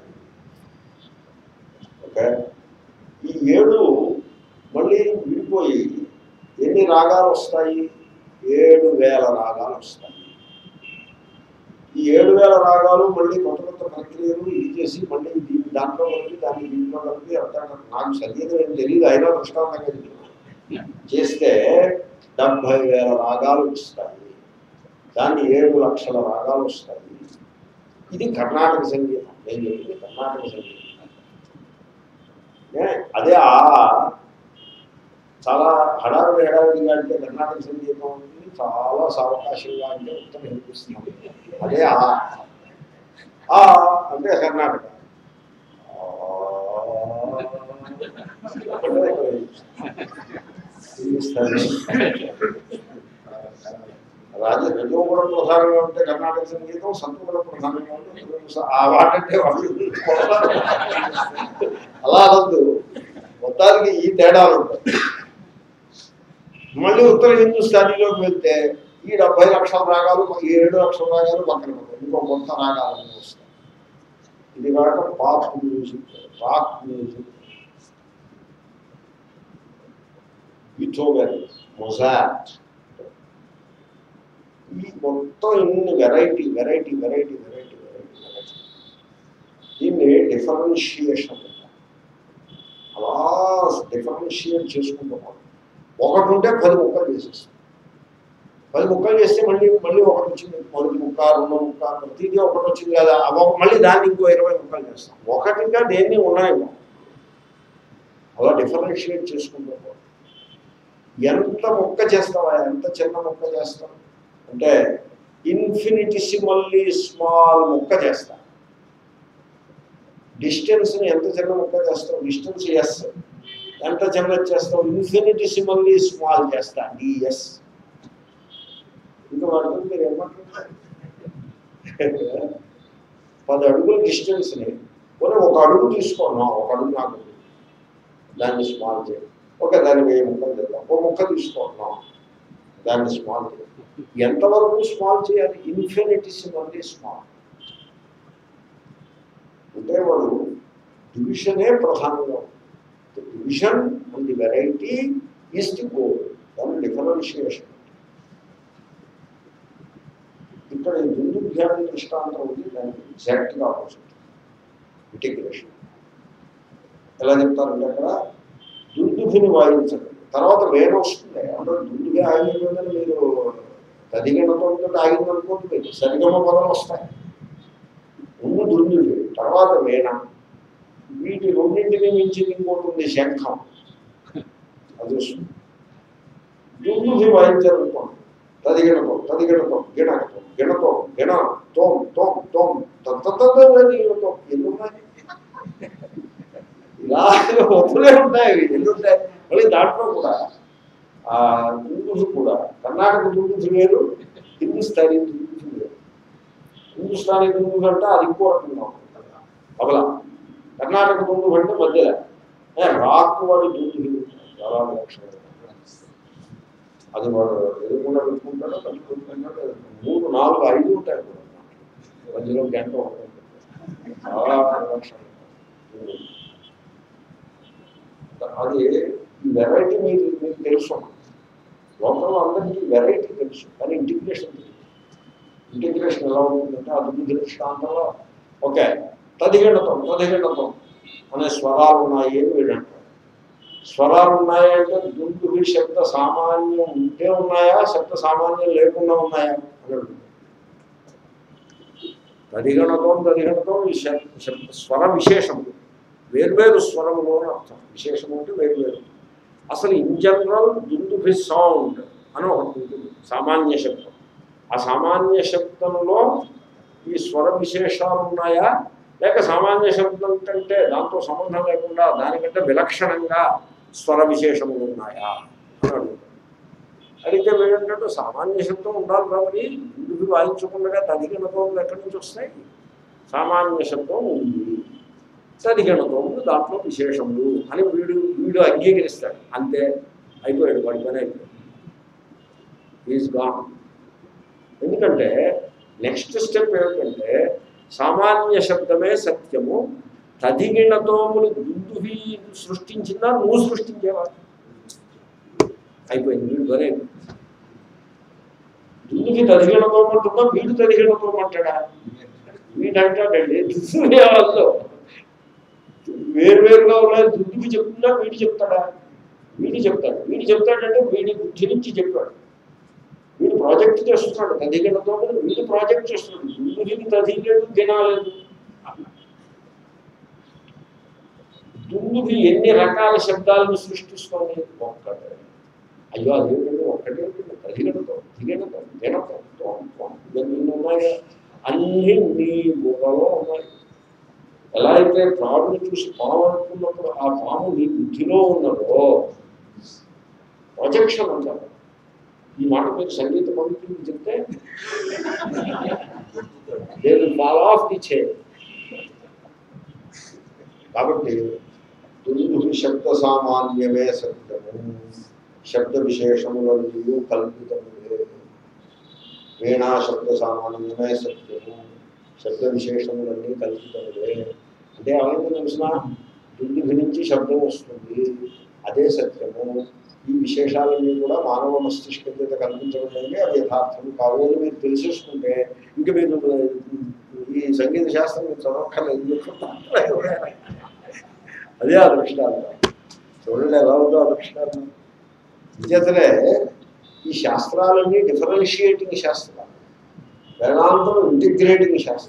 ఓకే ఈ ఏడు మళ్ళీ విడిపోయి ఎన్ని రాగాలు వస్తాయి ఏడు వేల రాగాలు వస్తాయి ఈ ఏడు వేల రాగాలు మళ్ళీ కొత్త కొత్త ప్రక్రియలు ఇది చేసి మళ్ళీ దీన్ని దాంట్లో కలిపి దాన్ని దీంట్లో కలిపి అంతా నాకు సంగీతం ఏం తెలియదు అయినా దృష్టాంతంగా చెప్తున్నాను. చేస్తే డెబ్భై వేల రాగాలు ఇస్తాయి దాన్ని ఏడు లక్షల రాగాలు వస్తాయి ఇది కర్ణాటక సంగీతం నేను చెప్పింది కర్ణాటక సంగీతం ఏ, అదే ఆ చాలా హడావిడి హడావిడిగా అంటే కర్ణాటక సంగీతం ఉంటుంది చాలా సావకాశంగా అంటే ఉత్తర హిందుస్థానం అదే ఆ ఆ అంటే కర్ణాటక హిందుస్థానీ రాజ రజోగుణం ప్రధానంగా ఉంటే కర్ణాటక సంగీతం సంతుగుణ ప్రధానంగా ఉంటే తెలుగు- ఆ వాటంటే వాళ్ళు అలా అనద్దు మొత్తానికి ఈ తేడాలు ఉంటాయి మళ్ళీ ఉత్తర హిందుస్థానీలోకి వెళ్తే ఈ డెబ్బై లక్షల రాగాలు ఈ ఏడు లక్షల రాగాలు పక్కన పోతాయి ఇంకో కొత్త రాగాలు వస్తాయి ఇది కాక pop music rock music Beethoven Mozart ఈ మొత్తం ఇన్ని variety variety variety variety variety variety దీన్ని డిఫరెన్షియేషన్ అంటారు. అలా డిఫరెన్షియేట్ చేసుకుంటూ పోవడం. ఒకటి ఉంటే పది ముక్కలు చేసేస్తాం పది ముక్కలు చేస్తే మళ్ళీ మళ్ళీ ఒకటి వచ్చింది మొదటి ముక్క రెండో ముక్క ప్రతిదీ ఒకటి వచ్చింది కదా అవి ఒక- మళ్ళీ దాన్ని ఇంకో ఇరవై ముక్కలు చేస్తాం ఒకటిగా దేన్ని ఉన్నాయేమో అలా డిఫరెన్షియేట్ చేసుకుంటూ పోవడం. ఎంత ముక్క చేస్తావా ఎంత చిన్న ముక్క చేస్తాం అంటే ఇన్ఫినిటిసిమల్లీ స్మాల్ ముక్క చేస్తా డిస్టెన్స్ని ఎంత చిన్న ముక్క చేస్తావు డిస్టెన్స్ ఎస్ ఎంత చిన్న చేస్తావు ఇన్ఫినిటిసిమల్లీ స్మాల్ చేస్తా డిఎస్ ఇంకా వాటితో మీరు ఏమంటారు పది అడుగుల డిస్టెన్స్ని పోనీ ఒక అడుగు తీసుకున్నాం ఒక అడుగు నాకు దాన్ని స్మాల్ చేయాలి ఓకే దాన్ని వెయ్యి ముక్కలు చేద్దాం ఒక ముక్క తీసుకుంటున్నాం దాన్ని స్మాల్ చేయాలి ఎంతవరకు స్మాల్ చేయాలి ఇన్ఫినిటిసిమల్లీ స్మాల్ అంటే వాడు డివిజనే ప్రధానంగా division and the variety is the goal దాని డిఫరెన్షియేషన్ ఇక్కడ ఈ ముందు ధ్యాన దృష్టాంతం ఉంది దానికి ఎగ్జాక్ట్గా ఆపోజిట్ ఇంటిగ్రేషన్ ఎలా చెప్తారంటే అక్కడ దుందుభిని వాయించండి తర్వాత వేరే వస్తుంది అంటే దుందుగా ఆగిపోయిందని మీరు తదిగినతో ఆగింది అనుకోండి మీకు సరిగమ పదాలు వస్తాయి ముందు దుందుభి తర్వాత వేణ వీటి రెండింటిని మించి ఇంకోటి ఉంది శంఖం అది వస్తుంది దుందుభి వాయించారనుకోండి తదిగినతో తదిగినతో గిణకతో గిణతో గిణ తోం తోం తోం తత్తో ఎన్నున్నాయి ఇలా వస్తులే ఉంటాయి అవి ఎన్ని ఉంటాయి మళ్ళీ దాంట్లో కూడా ఆ దుందుసు కూడా కర్ణాటక దుందుసు వేరు హిందుస్థానీ దుందుసు వేరు హిందుస్థానీ దుందుసు అంటే అది ఇంకో రకంగా ఉంటుంది అవలా కర్ణాటక దుందు అంటే మధ్యలో ఏ, రాక్ వాడి దుందు చాలా లక్షణం అది వాడు ఎదుర్కొండా పెట్టుకుంటాడో కట్టుకుంటాడో మూడు నాలుగు ఐదు ఉంటాయి కూడా మధ్యలో గంట ఉంటుంది చాలా లక్షణం అది ఈ వెరైటీ మీకు మీకు తెలుసు లోకంలో అందరికీ వెరైటీ తెలుసు కానీ ఇంటిగ్రేషన్ తెలియదు ఇంటిగ్రేషన్ ఎలా ఉంటుందంటే అది దృష్టాంతంలో ఓకే తదిగణతం తదిగణతం అనే స్వరాలు ఉన్నాయి అని వీడంటారు స్వరాలు ఉన్నాయి అంటే దుందువి శబ్ద సామాన్యం ఉంటే ఉన్నాయా శబ్ద సామాన్యం లేకుండా ఉన్నాయా అని అడుగుతారు. తదిగణతం తదిగణతం ఈ శబ్- శబ్ద స్వర విశేషములు వేర్వేరు స్వరములు అని అర్థం విశేషము అంటే వేర్వేరు అసలు ఇన్ జనరల్ దుందుభి సౌండ్ అని ఒకటి ఉంటుంది సామాన్య శబ్దం ఆ సామాన్య శబ్దంలో ఈ స్వర విశేషాలు ఉన్నాయా లేక సామాన్య శబ్దం కంటే దాంతో సంబంధం లేకుండా దానికంటే విలక్షణంగా స్వర విశేషములు ఉన్నాయా అని అడుగుతారు అడిగితే వీడంటే సామాన్య శబ్దం ఉండాలి కాబట్టి ఇందుకు వాయించకుండా తదిగినతోములు ఎక్కడి నుంచి వస్తాయి సామాన్య శబ్దం ఉంది తదిగణతోములు దాంట్లో విశేషములు అని వీడు వీడు అంగీకరిస్తాడు అంతే అయిపోయాడు వాడి పని అయిపోయాడు ఈజ్ గాన్ ఎందుకంటే నెక్స్ట్ స్టెప్ ఏమిటంటే సామాన్య శబ్దమే సత్యము తదిగిణతోములు దుందువి సృష్టించిందా నువ్వు సృష్టించేవా అయిపోయింది వీడు పని అయిపోయింది దుందుకి తదిగిణతోమంటుందా వీడు తదిగిణతోమంటాడా వీడంటాడండి దుస్తునే వాళ్ళు వేరువేరుగా ఉన్నాయి దుద్దుకి చెప్తుందా వీడు చెప్తాడా వీడి చెప్తాడు వీడి చెప్తాడంటే వీడి బుద్ధి నుంచి చెప్పాడు వీడు ప్రాజెక్ట్ చేస్తున్నాడు తదిగలతో వీడు ప్రాజెక్ట్ చేస్తున్నాడు దుందుకి తదిలేదు తినాలేదు దుందుకి ఎన్ని రకాల శబ్దాలను సృష్టిస్తోంది ఒక్కటే అయ్యో అదేంటంటే ఒక్కటే ఉంటుంది తదిగలతో దిగడతో తినతో తోం, తోం. ఇవన్నీ ఉన్నాయి అన్నీ నీ బుర్రలో ఉన్నాయి ఎలా అయితే పాముని చూసి పాము అనుకున్నప్పుడు ఆ పాము నీ బుద్ధిలో ఉన్నదో ప్రొజెక్షన్ అంటారు ఈ మాట మీరు సంగీత పండితులు చెప్తే నేను ఫాల్ ఆఫ్ ది చే కాబట్టి దుర్దుహి శబ్ద సామాన్యమే సత్యము శబ్ద విశేషములన్నీ కల్పితములే వీణా శబ్ద సామాన్యమే సత్యము శబ్ద విశేషములన్నీ కల్పితములే అంటే ఏమైంది తెలిసిన దుర్దుహి నుంచి శబ్దం వస్తుంది అదే సత్యము ఈ విశేషాలన్నీ కూడా మానవ మస్తిష్కం చేత కల్పించబడినవి అవి యథార్థం కావు అని మీరు తెలిసేసుకుంటే ఇంకా మీరు ఈ సంగీత శాస్త్రం మీరు చదవక్కర్లేదు అదే అదృష్టాలు చూడండి ఎలా ఉందో అదృష్టాలు విచేతనే ఈ శాస్త్రాలన్నీ డిఫరెన్షియేటింగ్ శాస్త్రాలు వేదాంతం ఇంటిగ్రేటింగ్ శాస్త్రం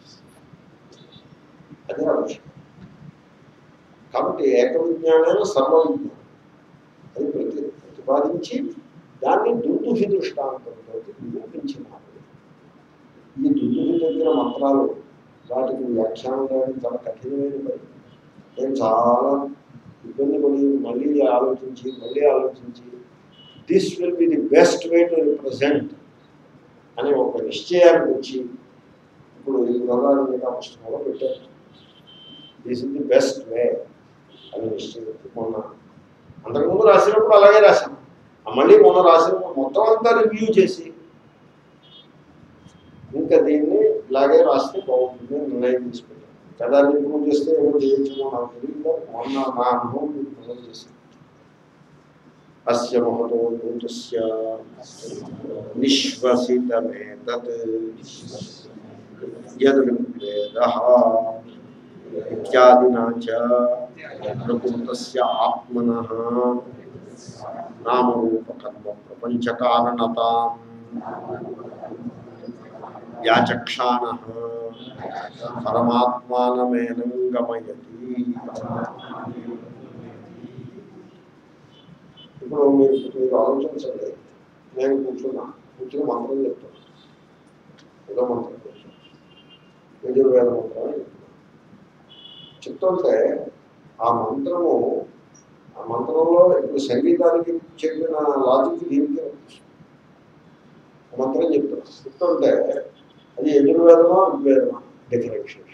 అదే అదృష్టం కాబట్టి ఏక విజ్ఞానం సర్వ విజ్ఞానం అది ప్రతి ప్రతిపాదించి దాన్ని దుర్దుహి దృష్టాంతంతో నిరూపించినారు ఈ దుర్దుహి దగ్గర మంత్రాలు వాటికి వ్యాఖ్యానం కానీ చాలా కఠినమైన పని నేను చాలా ఇబ్బంది పడి మళ్ళీ ఆలోచించి మళ్ళీ ఆలోచించి this will be the best way to represent అనే ఒక నిశ్చయానికి వచ్చి ఇప్పుడు ఈ గ్రంథాలు మీద పుస్తకంలో పెట్టారు this is the best way అని నిశ్చయం మొన్న అంతకుముందు రాసినప్పుడు అలాగే రాశాను ఆ మళ్ళీ మొన్న రాసినప్పుడు మొత్తం అంతా రివ్యూ చేసి ఇంకా దీన్ని ఇలాగే రాస్తే బాగుంటుంది అని నిర్ణయం తీసుకుంటాను కదా ఇంప్రూవ్ చేస్తే ఏమో చేయొచ్చేమో నాకు తెలియదు మొన్న నా అనుభవం మీకు ప్రజలు చేశాను అస్య మహతో భూతస్య నిశ్వసితమేతత్ యద్వేద ఇత్యాదినా చ ప్రకృతస్య ఆత్మనః నామరూపకర్మ ప్రపంచకారణతాం వ్యాచక్షాణ పరమాత్మానమేనం గమయతి ఇప్పుడు మీరు మీరు ఆలోచించండి నేను కూర్చున్నా కూర్చుని మంత్రం చెప్తాను ఏదో మంత్రం చెప్తాను యజుర్వేద మంత్రం అని చెప్తాను చెప్తుంటే ఆ మంత్రము ఆ మంత్రంలో ఇప్పుడు సంగీతానికి చెప్పిన లాజిక్ దీనికి వర్తిస్తుంది. ఆ మంత్రం చెప్తాను చెప్తుంటే అది యజుర్వేదమా ఋగ్వేదమా డిఫరెన్షియేషన్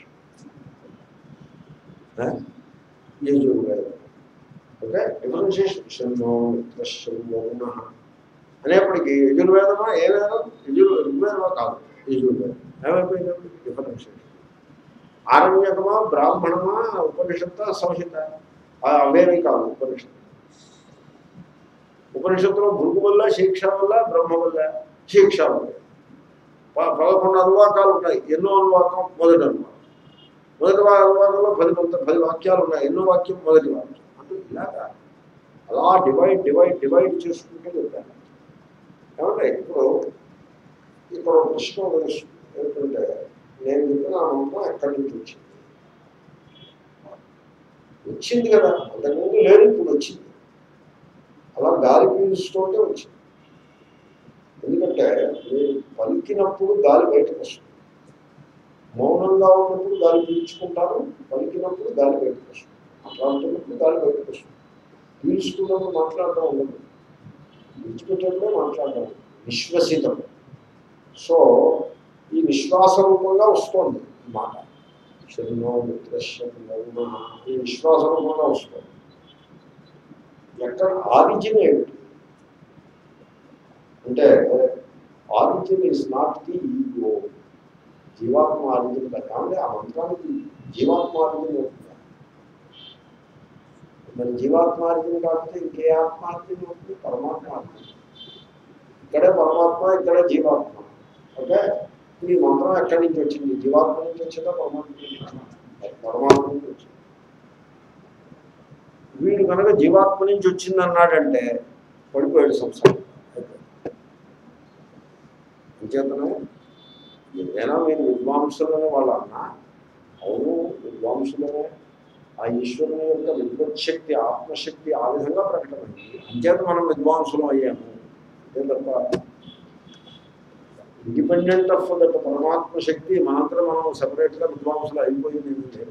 యజుర్వేదం ఓకే డిఫరెన్షియేషన్ శంభో శంభోన అనేప్పటికీ యజుర్వేదమా ఏ వేదం యజుర్ ఋగ్వేదమా కాదు యజుర్వేదం ఏమైపోయినప్పటికీ డిఫరెన్షియేషన్ ఆరణ్యకమా బ్రాహ్మణమా ఉపనిషత్త సంహిత ఆ అవేమీ కాదు ఉపనిషత్తు ఉపనిషత్తులో భృగు వల్ల శిక్ష వల్ల బ్రహ్మ వల్ల శిక్ష వల్ల ప- పదకొండు అనువాకాలు ఉన్నాయి ఎన్నో అనువాకం మొదటి అనువాకం మొదటి వా- అనువాకంలో పది మంత పది వాక్యాలు ఉన్నాయి ఎన్నో వాక్యం మొదటి వాక్యం అంటే ఇలాగా అలా డివైడ్ డివైడ్ డివైడ్ చేసుకుంటూ చెప్పాను ఏమంటే ఇప్పుడు ఇక్కడ ఒక ప్రశ్న ఉదయిస్తుంది ఏంటంటే నేను చెప్పిన ఆ మంత్రం ఎక్కడి నుంచి వచ్చింది వచ్చింది కదా అంతకుముందు లేదు ఇప్పుడు వచ్చింది అలా గాలి పీలుస్తుంటే వచ్చింది ఎందుకంటే మీరు పలికినప్పుడు గాలి బయటకు వస్తుంది మౌనంగా ఉన్నప్పుడు గాలి పీల్చుకుంటారు పలికినప్పుడు గాలి బయటకు వస్తుంది మాట్లాడుతున్నప్పుడు గాలి బయటకు వస్తుంది పీల్చుకున్నప్పుడు మాట్లాడడం ఉండదు విడిచిపెట్టేటప్పుడే మాట్లాడడం విశ్వసితం సో ఈ విశ్వాస రూపంగా వస్తుంది ఈ మాట శరీరో మిత్రశ్యం వరుణ ఈ విశ్వాస రూపంగా వస్తుంది ఎక్కడ ఆరిజిన్ ఏమిటి అంటే origin is not the ego జీవాత్మ ఆరిజిన్ కాదు కాబట్టి ఆ మంత్రానికి జీవాత్మ ఆరిజిన్ అవుతుంది మరి జీవాత్మ ఆరిజిన్ కాకపోతే ఇంకే ఆత్మ ఆరిజిన్ అవుతుంది పరమాత్మ ఆరిజిన్ ఇక్కడే పరమాత్మ ఇక్కడే జీవాత్మ ఓకే ఇప్పుడు ఈ మంత్రం ఎక్కడి నుంచి వచ్చింది జీవాత్మ నుంచి వచ్చిందా పరమాత్మ నుంచి వచ్చిందా పరమాత్మ నుంచి వచ్చింది వీడు కనుక జీవాత్మ నుంచి వచ్చిందన్నాడంటే పడిపోయాడు సంసారం అంచేతనే ఏదైనా మీరు విద్వాంసులని వాళ్ళు అన్నా అవును విద్వాంసులనే ఆ ఈశ్వరుని యొక్క విద్వత్శక్తి ఆత్మశక్తి ఆ విధంగా ప్రకటమైంది అంచేత మనం విద్వాంసులం అయ్యాము అంతే తప్ప ఇండిపెండెంట్ ఆఫ్ దట్ పరమాత్మ శక్తి మనంతా మనం సపరేట్గా విద్వాంసులు అయిపోయింది ఏమీ లేదు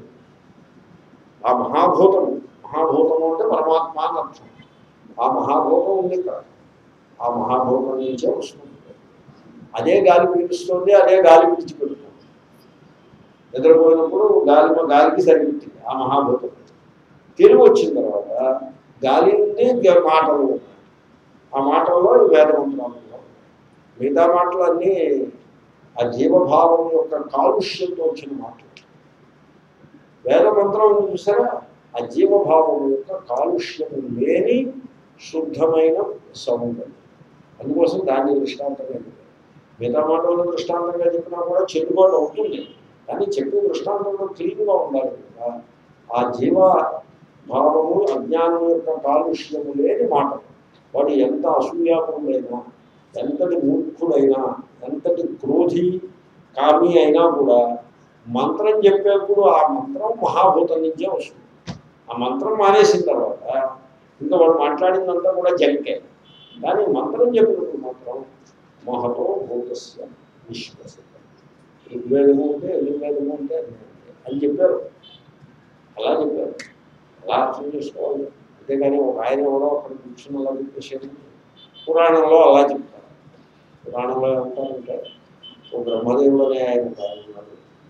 ఆ మహాభూతం మహాభూతం అంటే పరమాత్మ అని అర్థం ఆ మహాభూతం ఉంది ఇక్కడ ఆ మహాభూతం నుంచే వస్తుంది అదే గాలి పీలుస్తుంది అదే గాలి విడిచిపెడుతుంది నిద్రపోయినప్పుడు గాలి గాలికి సరిపెట్టింది ఆ మహాభూతం తెలివి వచ్చిన తర్వాత గాలి ఉంది గ- మాటలు ఉన్నాయి ఆ మాటల్లో ఈ వేదమంత్రాలు ఉన్నాయి. మిగతా మాటలు అన్నీ ఆ జీవభావం యొక్క కాలుష్యంతో వచ్చిన మాటలు వేదమంత్రం ఉంది చూసారా ఆ జీవభావం యొక్క కాలుష్యం లేని శుద్ధమైన సౌందర్యం అందుకోసం దాన్ని దృష్టాంతంగా చెప్పారు మిగతా మాటలను దృష్టాంతంగా చెప్పినా కూడా చెల్లుబాటు అవుతుంది కానీ చెప్పే దృష్టాంతంలో క్లీన్గా ఉండాలి కదా ఆ జీవ భావము అజ్ఞానం యొక్క కాలుష్యము లేని మాట వాడు ఎంత అసూయాపరుడైనా ఎంతటి మూర్ఖుడైనా ఎంతటి క్రోధి కామి అయినా కూడా మంత్రం చెప్పేప్పుడు ఆ మంత్రం మహాభూతం నుంచే వస్తుంది ఆ మంత్రం మానేసిన తర్వాత ఇంకా వాడు మాట్లాడిందంతా కూడా జంకే కానీ మంత్రం చెప్పినప్పుడు మాత్రం మహతో భూతస్య విశ్వస ఋగ్వేదము ఉంటే ఋగ్వేదము ఉంటే అన్నీ ఉంటాయి. అని చెప్పారు అలా చెప్పారు అలా అర్థం చేసుకోవాలి అంతేగాని ఒక ఆయన ఎవరో అక్కడ కూర్చుని అలా చెప్పేసేది పురాణంలో అలా చెప్తారు పురాణంలో ఏమంటారంటే ఓ బ్రహ్మదేవుడు అనే ఆయన ఉన్నాడు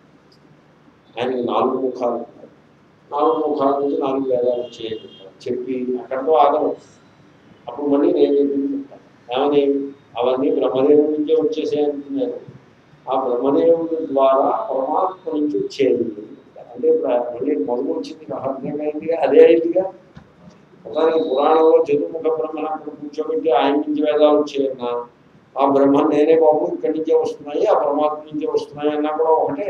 ఆయనకి నాలుగు ముఖాలు ఉన్నాయి నాలుగు ముఖాల నుంచి నాలుగు వేదాలు వచ్చాయి చెప్పి అక్కడితో ఆగను అప్పుడు మళ్ళీ నేను చెప్పింది చెప్తాను ఏమని అవన్నీ బ్రహ్మదేవుడి నుంచే వచ్చేసాయి అంటున్నారు ఆ బ్రహ్మదేవుడి ద్వారా పరమాత్మ నుంచి వచ్చేది అంటే ప్ర- మళ్ళీ మొదలు వచ్చింది అహర్యంగా అయిందిగా అదే అయిందిగా ఒకసారి పురాణంలో చతుర్ముఖ బ్రహ్మను అక్కడ కూర్చోబెట్టి ఆయన నుంచి వేదాలు వచ్చాయన్నా ఆ బ్రహ్మ నేనే బాబు ఇక్కడి నుంచే వస్తున్నాయి ఆ పరమాత్మ నుంచే వస్తున్నాయి అన్నా కూడా ఒకటే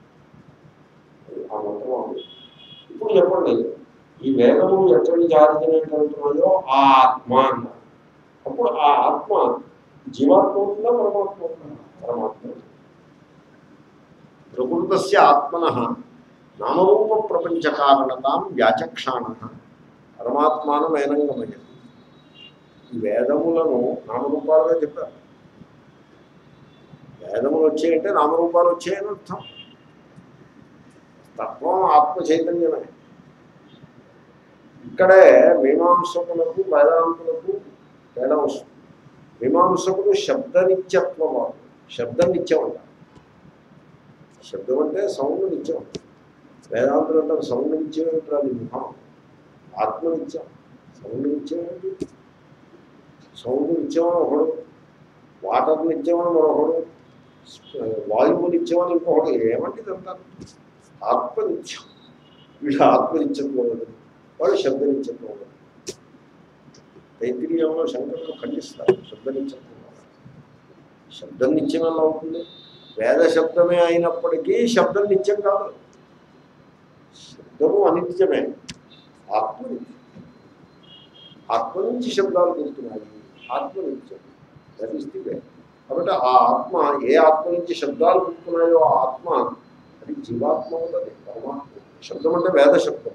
ఆ మంత్రం అది. ఇప్పుడు చెప్పండి ఈ వేదము ఎక్కడి నుంచి ఆరిజినేట్ ఆ ఆత్మ అన్నారు అప్పుడు ఆ ఆత్మ జీవాత్మ ఉంటుందా పరమాత్మ ఉంటుందా పరమాత్మ ఉంటుంది. ప్రకృతస్య ఆత్మన నామరూప ప్రపంచ కారణతాం వ్యాచక్షాణ పరమాత్మానం ఏనంగమయ్యది ఈ వేదములను నామరూపాలుగా చెప్పారు వేదములు వచ్చాయంటే నామరూపాలు వచ్చాయని అర్థం తత్వం ఆత్మ చైతన్యమే ఇక్కడే మీమాంసకులకు వేదాంతులకు తేడా వస్తుంది మీమాంసకులు శబ్దనిత్యత్వం వాడు శబ్దం నిత్యం అంటారు శబ్దం అంటే సౌండ్ నిత్యం వేదాంతులు అంటారు సౌండ్ నిత్యం ఏంటి అది ముఖం ఆత్మ నిత్యం సౌండ్ నిత్యం ఏంటి సౌండ్ నిత్యం అని ఒకడు వాటర్ నిత్యం అని మరొకడు వాయువు నిత్యం అని ఇంకొకడు ఏమంటే ఇదంటారు ఆత్మ నిత్యం వీడు ఆత్మ నిత్యత్వం ఉండదు వాడు శబ్ద నిత్యత్వం ఉండదు తైత్రీయంలో శంకరులు ఖండిస్తారు శబ్ద నిత్యత్వం ఉండదు. శబ్దం నిత్యం ఎలా అవుతుంది వేద శబ్దమే అయినప్పటికీ శబ్దం నిత్యం కాదు శబ్దము అనిత్యమే ఆత్మ నిత్యం ఆత్మ నుంచి శబ్దాలు పుడుతున్నాయి ఆత్మ నిత్యం దట్ ఈస్ ది వే కాబట్టి ఆ ఆత్మ ఏ ఆత్మ నుంచి శబ్దాలు పుట్టుకున్నాయో ఆ ఆత్మ అది జీవాత్మ ఉన్నది పరమాత్మ శబ్దం అంటే వేద శబ్దం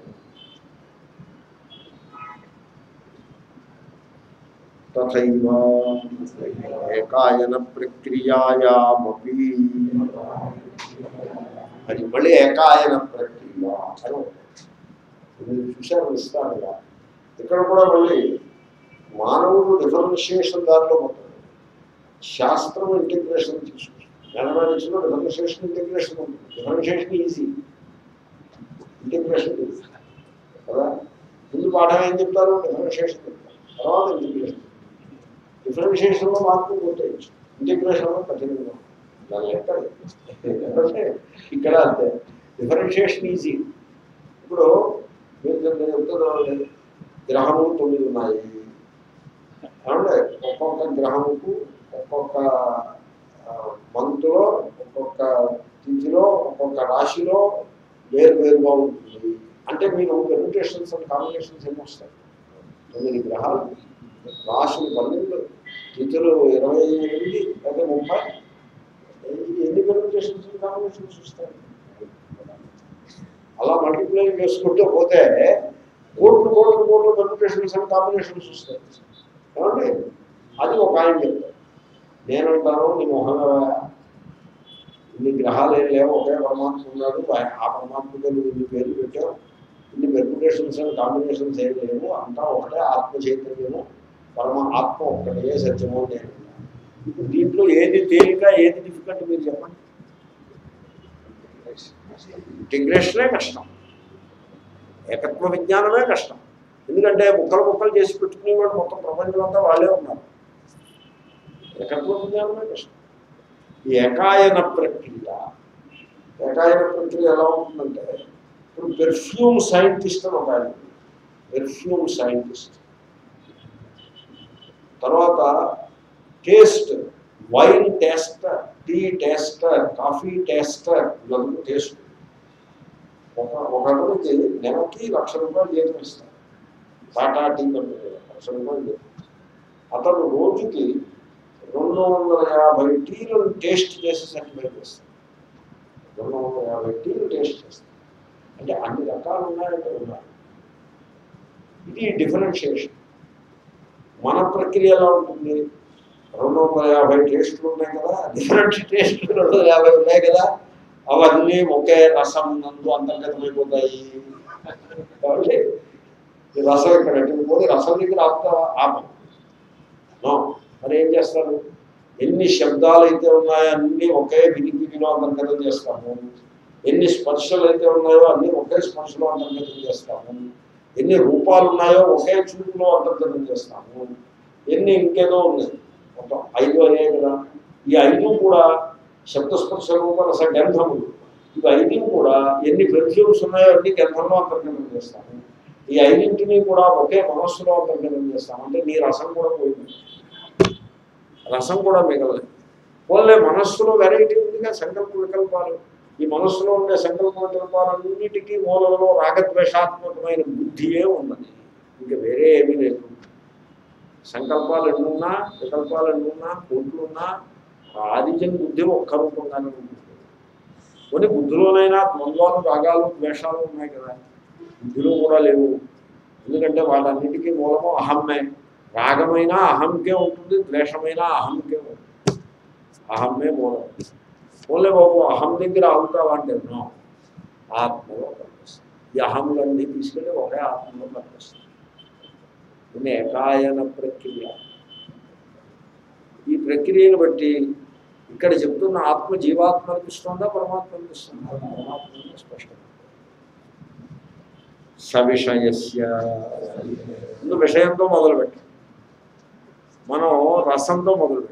తథైవ ఏకాయన ప్రక్రియాయామపి అది మళ్ళీ ఏకాయన ప్రక్రియ అని ఉంటుంది. ఇది చూశారు విస్తారంగా ఇక్కడ కూడా మళ్ళీ మానవుడు డిఫరెన్షియేషన్ దారిలో పోతాడు శాస్త్రం ఇంటిగ్రేషన్ తీసుకుంటుంది మ్యాథమెటిక్స్లో డిఫరెన్షియేషన్ ఇంటిగ్రేషన్ ఉంటుంది డిఫరెన్షియేషన్ ఈజీ ఇంటిగ్రేషన్ ఈజీ కదా ముందు పాఠం ఏం చెప్తారు డిఫరెన్షియేషన్ చెప్తారు తర్వాత ఇంటిగ్రేషన్ డిఫరెన్షియేషన్లో మార్పు కొట్టేయచ్చు ఇంటిగ్రేషన్లో కఠినంగా ఉంటుంది. దాని లెక్క అది. ఎందుకంటే ఇక్కడ అంతే డిఫరెన్షియేషన్ ఈజీ ఇప్పుడు మీరు నేను చెప్తున్నాను గ్రహములు తొమ్మిది ఉన్నాయి ఏమంటే ఒక్కొక్క గ్రహముకు ఒక్కొక్క ఆ, మంతులో ఒక్కొక్క తిథిలో ఒక్కొక్క రాశిలో వేరు వేరుగా ఉంటుంది అంటే మీరు పెర్మిటేషన్స్ అండ్ కాంబినేషన్స్ ఎన్ని వస్తాయి తొమ్మిది గ్రహాలు రాశులు పన్నెండు తిథులు ఇరవై ఎనిమిది లేదా ముప్పై ఈ ఎన్ని పెర్మిటేషన్స్ అండ్ కాంబినేషన్స్ వస్తాయి అలా మల్టిప్లై చేసుకుంటూ పోతే కోట్లు కోట్లు కోట్లు పెర్మిటేషన్స్ అండ్ కాంబినేషన్స్ వస్తాయి ఏమండి అది ఒక ఆయన చెప్తారు నేనంటాను నీ మొహంగా ఇన్ని గ్రహాలు ఏం లేవు ఒకే పరమాత్మ ఉన్నాడు ఆ- ఆ పరమాత్మకే నువ్వు ఇన్ని పేర్లు పెట్టావు ఇన్ని పెర్మిటేషన్స్ అండ్ కాంబినేషన్స్ ఏం లేవు అంతా ఒకటే ఆత్మ చైతన్యము పరమ ఆత్మ ఒక్కటే సత్యము అని నేను అన్నాను. ఇప్పుడు దీంట్లో ఏది తేలిక ఏది డిఫికల్ట్ మీరు చెప్పండి ఇంటిగ్రేషనే కష్టం ఏకత్వ విజ్ఞానమే కష్టం ఎందుకంటే ముక్కలు ముక్కలు చేసి పెట్టుకునేవాడు మొత్తం ప్రపంచం అంతా వాళ్ళే ఉన్నారు ఏకత్వ విజ్ఞానమే కష్టం ఈ ఏకాయన ప్రక్రియ ఏకాయన ప్రక్రియ ఎలా ఉంటుందంటే ఇప్పుడు పెర్ఫ్యూమ్ సైంటిస్ట్ అని ఒక ఆయన పెర్ఫ్యూమ్ సైంటిస్ట్ తర్వాత taste wine taster tea taster coffee taster ఇవన్నీ టేస్ట్ ఒక ఒక అతనికి నెలకి లక్ష రూపాయలు జీతం ఇస్తారు టాటా టీ కంపెనీ లక్ష రూపాయలు జీతం అతను రోజుకి రెండు వందల యాభై టీలను టేస్ట్ చేసి సర్టిఫై చేస్తాడు రెండు వందల యాభై టీలు టేస్ట్ చేస్తాడు అంటే అన్ని రకాలు ఉన్నాయంటే ఉన్నాయి ఇది డిఫరెన్షియేషన్ మన ప్రక్రియ ఎలా ఉంటుంది రెండు వందల యాభై టేస్టులు ఉన్నాయి కదా డిఫరెంట్ టేస్టులు రెండు వందల యాభై ఉన్నాయి కదా అవన్నీ ఒకే రసం నందు అంతర్గతమైపోతాయి కాబట్టి ఈ రసం ఇక్కడ పోతే రసం దగ్గర ఆపుతా ఆపం నో మరి ఏం చేస్తారు ఎన్ని శబ్దాలు అయితే ఉన్నాయో అన్ని ఒకే వినికిడిలో అంతర్గతం చేస్తాము ఎన్ని స్పర్శలు అయితే ఉన్నాయో అన్ని ఒకే స్పర్శలో అంతర్గతం చేస్తాము ఎన్ని రూపాలు ఉన్నాయో ఒకే చూపులో అంతర్గతం చేస్తాము ఎన్ని ఇంకేదో ఉన్నాయి మొత్తం ఐదు అయ్యాయి కదా ఈ ఐదు కూడా శబ్దస్పర్శ రూప రస గంధములు ఇవి ఐదు కూడా ఎన్ని పెర్ఫ్యూమ్స్ ఉన్నాయో అన్ని గంధంలో అంతర్గతం చేస్తాము ఈ ఐదింటిని కూడా ఒకే మనస్సులో అంతర్గతం చేస్తాము అంటే నీ రసం కూడా పోయింది రసం కూడా మిగలలేదు పోలే మనస్సులో వెరైటీ ఉందిగా సంకల్ప వికల్పాలు ఈ మనస్సులో ఉండే సంకల్ప వికల్పాలన్నిటికీ మూలంలో రాగద్వేషాత్మకమైన బుద్ధియే ఉన్నది ఇంకా వేరే ఏమీ లేదు సంకల్పాలు ఎన్నున్నా వికల్పాలు ఎన్నున్నా కోట్లున్నా ఆదిజన్ బుద్ధి ఒక్క రూపంగానే ఉంటుంది కొన్ని బుద్ధిలోనైనా ద్వంద్వాలు రాగాలు ద్వేషాలు ఉన్నాయి కదా బుద్ధిలో కూడా లేవు ఎందుకంటే వాళ్ళన్నిటికీ మూలము అహమ్మే రాగమైన అహంకే ఉంటుంది ద్వేషమైన అహంకే ఉంటుంది అహమ్మే మూలం ఓన్లే బాబు అహం దగ్గర ఆగుతావా అంటే నో ఆత్మలో కనిపిస్తుంది ఈ అహములన్నీ తీసుకెళ్ళి ఒకే ఆత్మలో కనిపిస్తుంది ఇది ఏకాయన ప్రక్రియ ఈ ప్రక్రియను బట్టి ఇక్కడ చెప్తున్న ఆత్మ జీవాత్మ అనిపిస్తుందా పరమాత్మ అనిపిస్తుందా పరమాత్మ స్పష్టం సవిషయస్య ముందు విషయంతో మొదలుపెట్టాం మనం రసంతో మొదలుపెట్టాం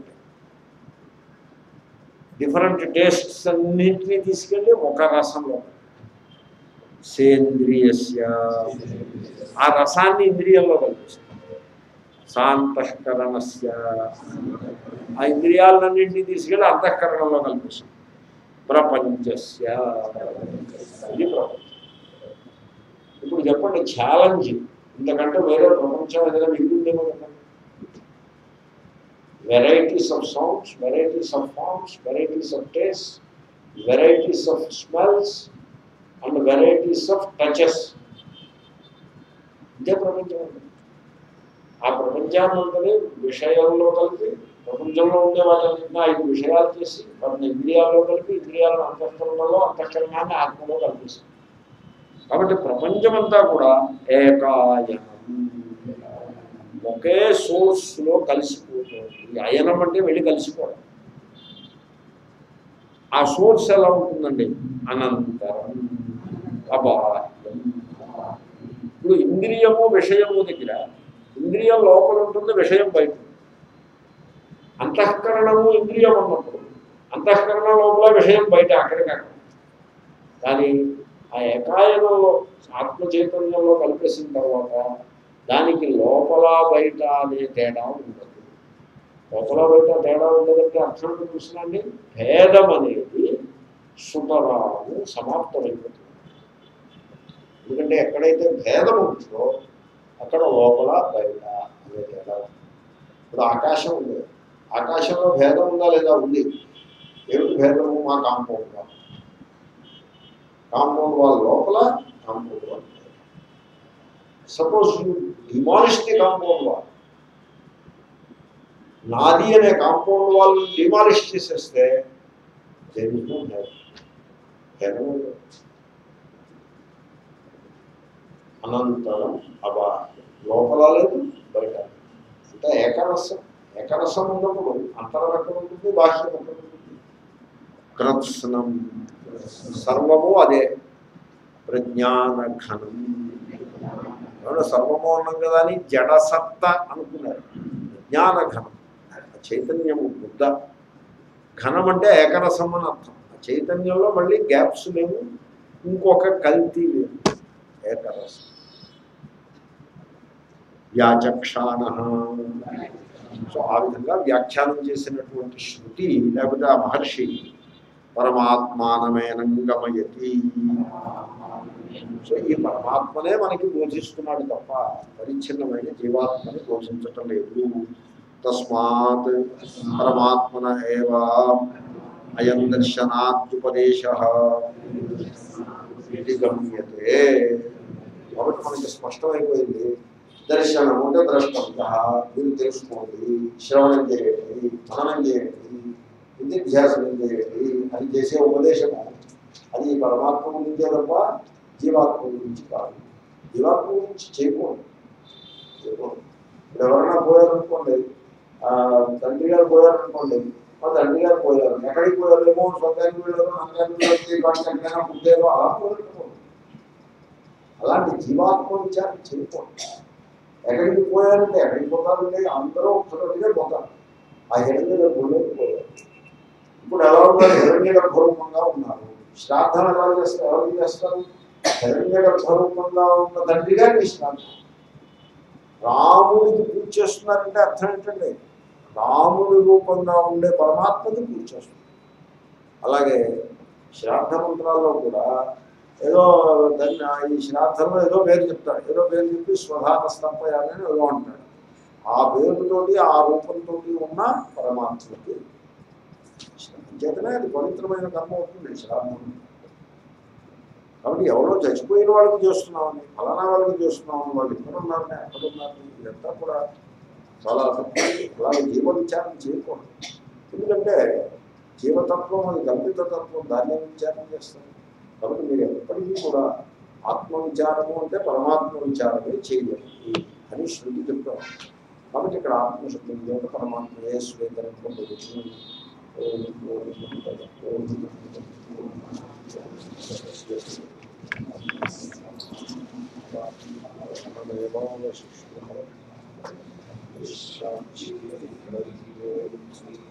డిఫరెంట్ టేస్ట్స్ అన్నింటినీ తీసుకెళ్ళి ఒక రసంలో సేంద్రియస్య ఆ రసాన్ని ఇంద్రియంలో కల్పిస్తాం శాంతఃకరణస్య ఆ ఇంద్రియాలన్నింటినీ తీసుకెళ్ళి అంతఃకరణలో కల్పిస్తాం ప్రపంచస్య ఇది ప్రపంచం ఇప్పుడు చెప్పండి ఛాలెంజ్ ఇంతకంటే వేరే ప్రపంచం ఏదైనా మిగిలిందేమో చెప్పండి varieties of sounds varieties of forms varieties of taste varieties of smells and varieties of touches ఇదే ప్రపంచం అండి ఆ ప్రపంచాన్నంతని విషయంలో కలిపి ప్రపంచంలో ఉండే వాటిని ఐదు విషయాలు చేసి వాటిని ఇంద్రియాల్లో కలిపి ఇంద్రియాలను అంతఃకరణలో అంతఃకరణాన్ని ఆత్మలో కల్పిస్తుంది కాబట్టి ప్రపంచమంతా కూడా ఏకాయనం ఒకే సోర్స్లో కలిసిపోతుంది ఈ అయనం అంటే వెళ్ళి కలిసిపోవడం ఆ సోర్స్ ఎలా ఉంటుందండి అనంతరం అబాహ్యం ఇప్పుడు ఇంద్రియము విషయము దగ్గర ఇంద్రియం లోపల ఉంటుంది విషయం బయట ఉంటుంది. అంతఃకరణము ఇంద్రియం అన్నప్పుడు అంతఃకరణ లోపల విషయం బయట అక్కడికక్కడ కానీ ఆ ఏకాయనంలో ఆత్మ చైతన్యంలో కలిపేసిన తర్వాత దానికి లోపల బయట అనే తేడా ఉండదు లోపల బయట తేడా ఉండదంటే అర్థం ఏంటో చూసినండి భేదం అనేది సుతరాము సమాప్తమైపోతుంది ఎందుకంటే ఎక్కడైతే భేదం ఉంటుందో అక్కడ లోపల బయట అనే తేడా ఉంది. ఇప్పుడు ఆకాశం ఉంది ఆకాశంలో భేదం ఉందా లేదా ఉంది ఏమిటి భేదము మా కాంపౌండ్ వాల్ కాంపౌండ్ వాల్ లోపల compound wall suppose you demolish the compound wall నాది అనే కాంపౌండ్ వాల్ డిమాలిష్ చేసేస్తే దేని భేదం భేదం లేదు. అనంతరం అబా లోపల లేదు బయట లేదు. అంటే ఏకరసం ఏకరసం ఉన్నప్పుడు అంతరం ఎక్కడ ఉంటుంది బాహ్యం ఎక్కడ ఉంటుంది కృత్స్నం సర్వము అదే ప్రజ్ఞాన ఘనం ఏమన్నా సర్వము అన్నాం కదా అని జడసత్త అనుకున్నారు జ్ఞాన ఘనం చైతన్యము బుద్ధ ఘనం అంటే ఏకరసం అని అర్థం ఆ చైతన్యంలో మళ్ళీ గ్యాప్స్ లేవు ఇంకొక కల్తీ లేదు ఏకరసం వ్యాచక్షాణ సో ఆ విధంగా వ్యాఖ్యానం చేసినటువంటి శృతి లేకపోతే ఆ మహర్షి పరమాత్మానమేనం గమయతి సో ఈ పరమాత్మనే మనకి బోధిస్తున్నాడు తప్ప పరిచ్ఛిన్నమైన జీవాత్మని బోధించటం లేదు తస్మాత్ పరమాత్మన ఏవా అయం దర్శనాత్యుపదేశ ఇది గమ్యతే కాబట్టి మనకి స్పష్టమైపోయింది దర్శనం అంటే ద్రష్టంత మీరు తెలుసుకోండి శ్రవణం చేయండి మననం చేయండి విద్యాభ్యాసనం చేయండి అది చేసే ఉపదేశము అది పరమాత్మ గురించే తప్ప జీవాత్మ గురించి కాదు జీవాత్మ గురించి చేయకూడదు చేయకూడదు ఇప్పుడు ఎవరైనా పోయారనుకోండి ఆ, తండ్రి గారు పోయారనుకోండి మా తండ్రి గారు పోయారు ఎక్కడికి పోయారేమో స్వర్గానికి వెళ్ళారు నరకానికి వెళ్ళారు వాటికి ఎక్కడైనా పుట్టారు అలా పోయారు అలాంటి జీవాత్మ విచారం చేయకూడదు ఎక్కడికి పోయారంటే ఎక్కడికి పోతారంటే అందరూ ఒకసారిగా పోతారు ఆ హిరణ్య గర్భంలోకి పోయారు ఇప్పుడు ఎలా ఉన్నారు హిరణ్య గర్భరూపంగా ఉన్నారు శ్రాద్ధం ఎలా చేస్తారు ఎవరికి చేస్తారు హిరణ్య గర్భరూపంగా ఉన్న తండ్రి గారికి శ్రాద్ధం రాముడికి పూజ చేస్తున్నారంటే అర్థం ఏంటండి రాముడి రూపంగా ఉండే పరమాత్మకి పూజ చేస్తున్నారు అలాగే శ్రాద్ధ మంత్రాల్లో కూడా ఏదో దాన్ని ఆ ఈ శ్రాద్ధంలో ఏదో పేరు చెప్తాడు ఏదో పేరు చెప్పి స్వధాన స్తంభయాలని ఏదో అంటాడు ఆ పేరుతోటి ఆ రూపంతో ఉన్న పరమాత్మకి చేతనే అది పవిత్రమైన కర్మ అవుతుంది శ్రాద్ధం కాబట్టి ఎవరో చచ్చిపోయిన వాళ్ళకి చేస్తున్నామని ఫలానా వాళ్ళకి చేస్తున్నామని వాళ్ళు ఎక్కడ ఉన్నారని ఎక్కడ ఉన్నారని ఇదంతా కూడా చాలా తప్పు అలాగే జీవ విచారం చేయకూడదు ఎందుకంటే జీవతత్వం అది కల్పిత తత్వం దాన్ని విచారం చేస్తారు కాబట్టి మీరు ఎప్పటికీ కూడా ఆత్మ విచారము అంటే పరమాత్మ విచారమే చేయాలి అని శృతి చెప్తాం కాబట్టి ఇక్కడ ఆత్మశబ్దం చేత పరమాత్మయే స్వీకరణ పొందవచ్చు శాంతి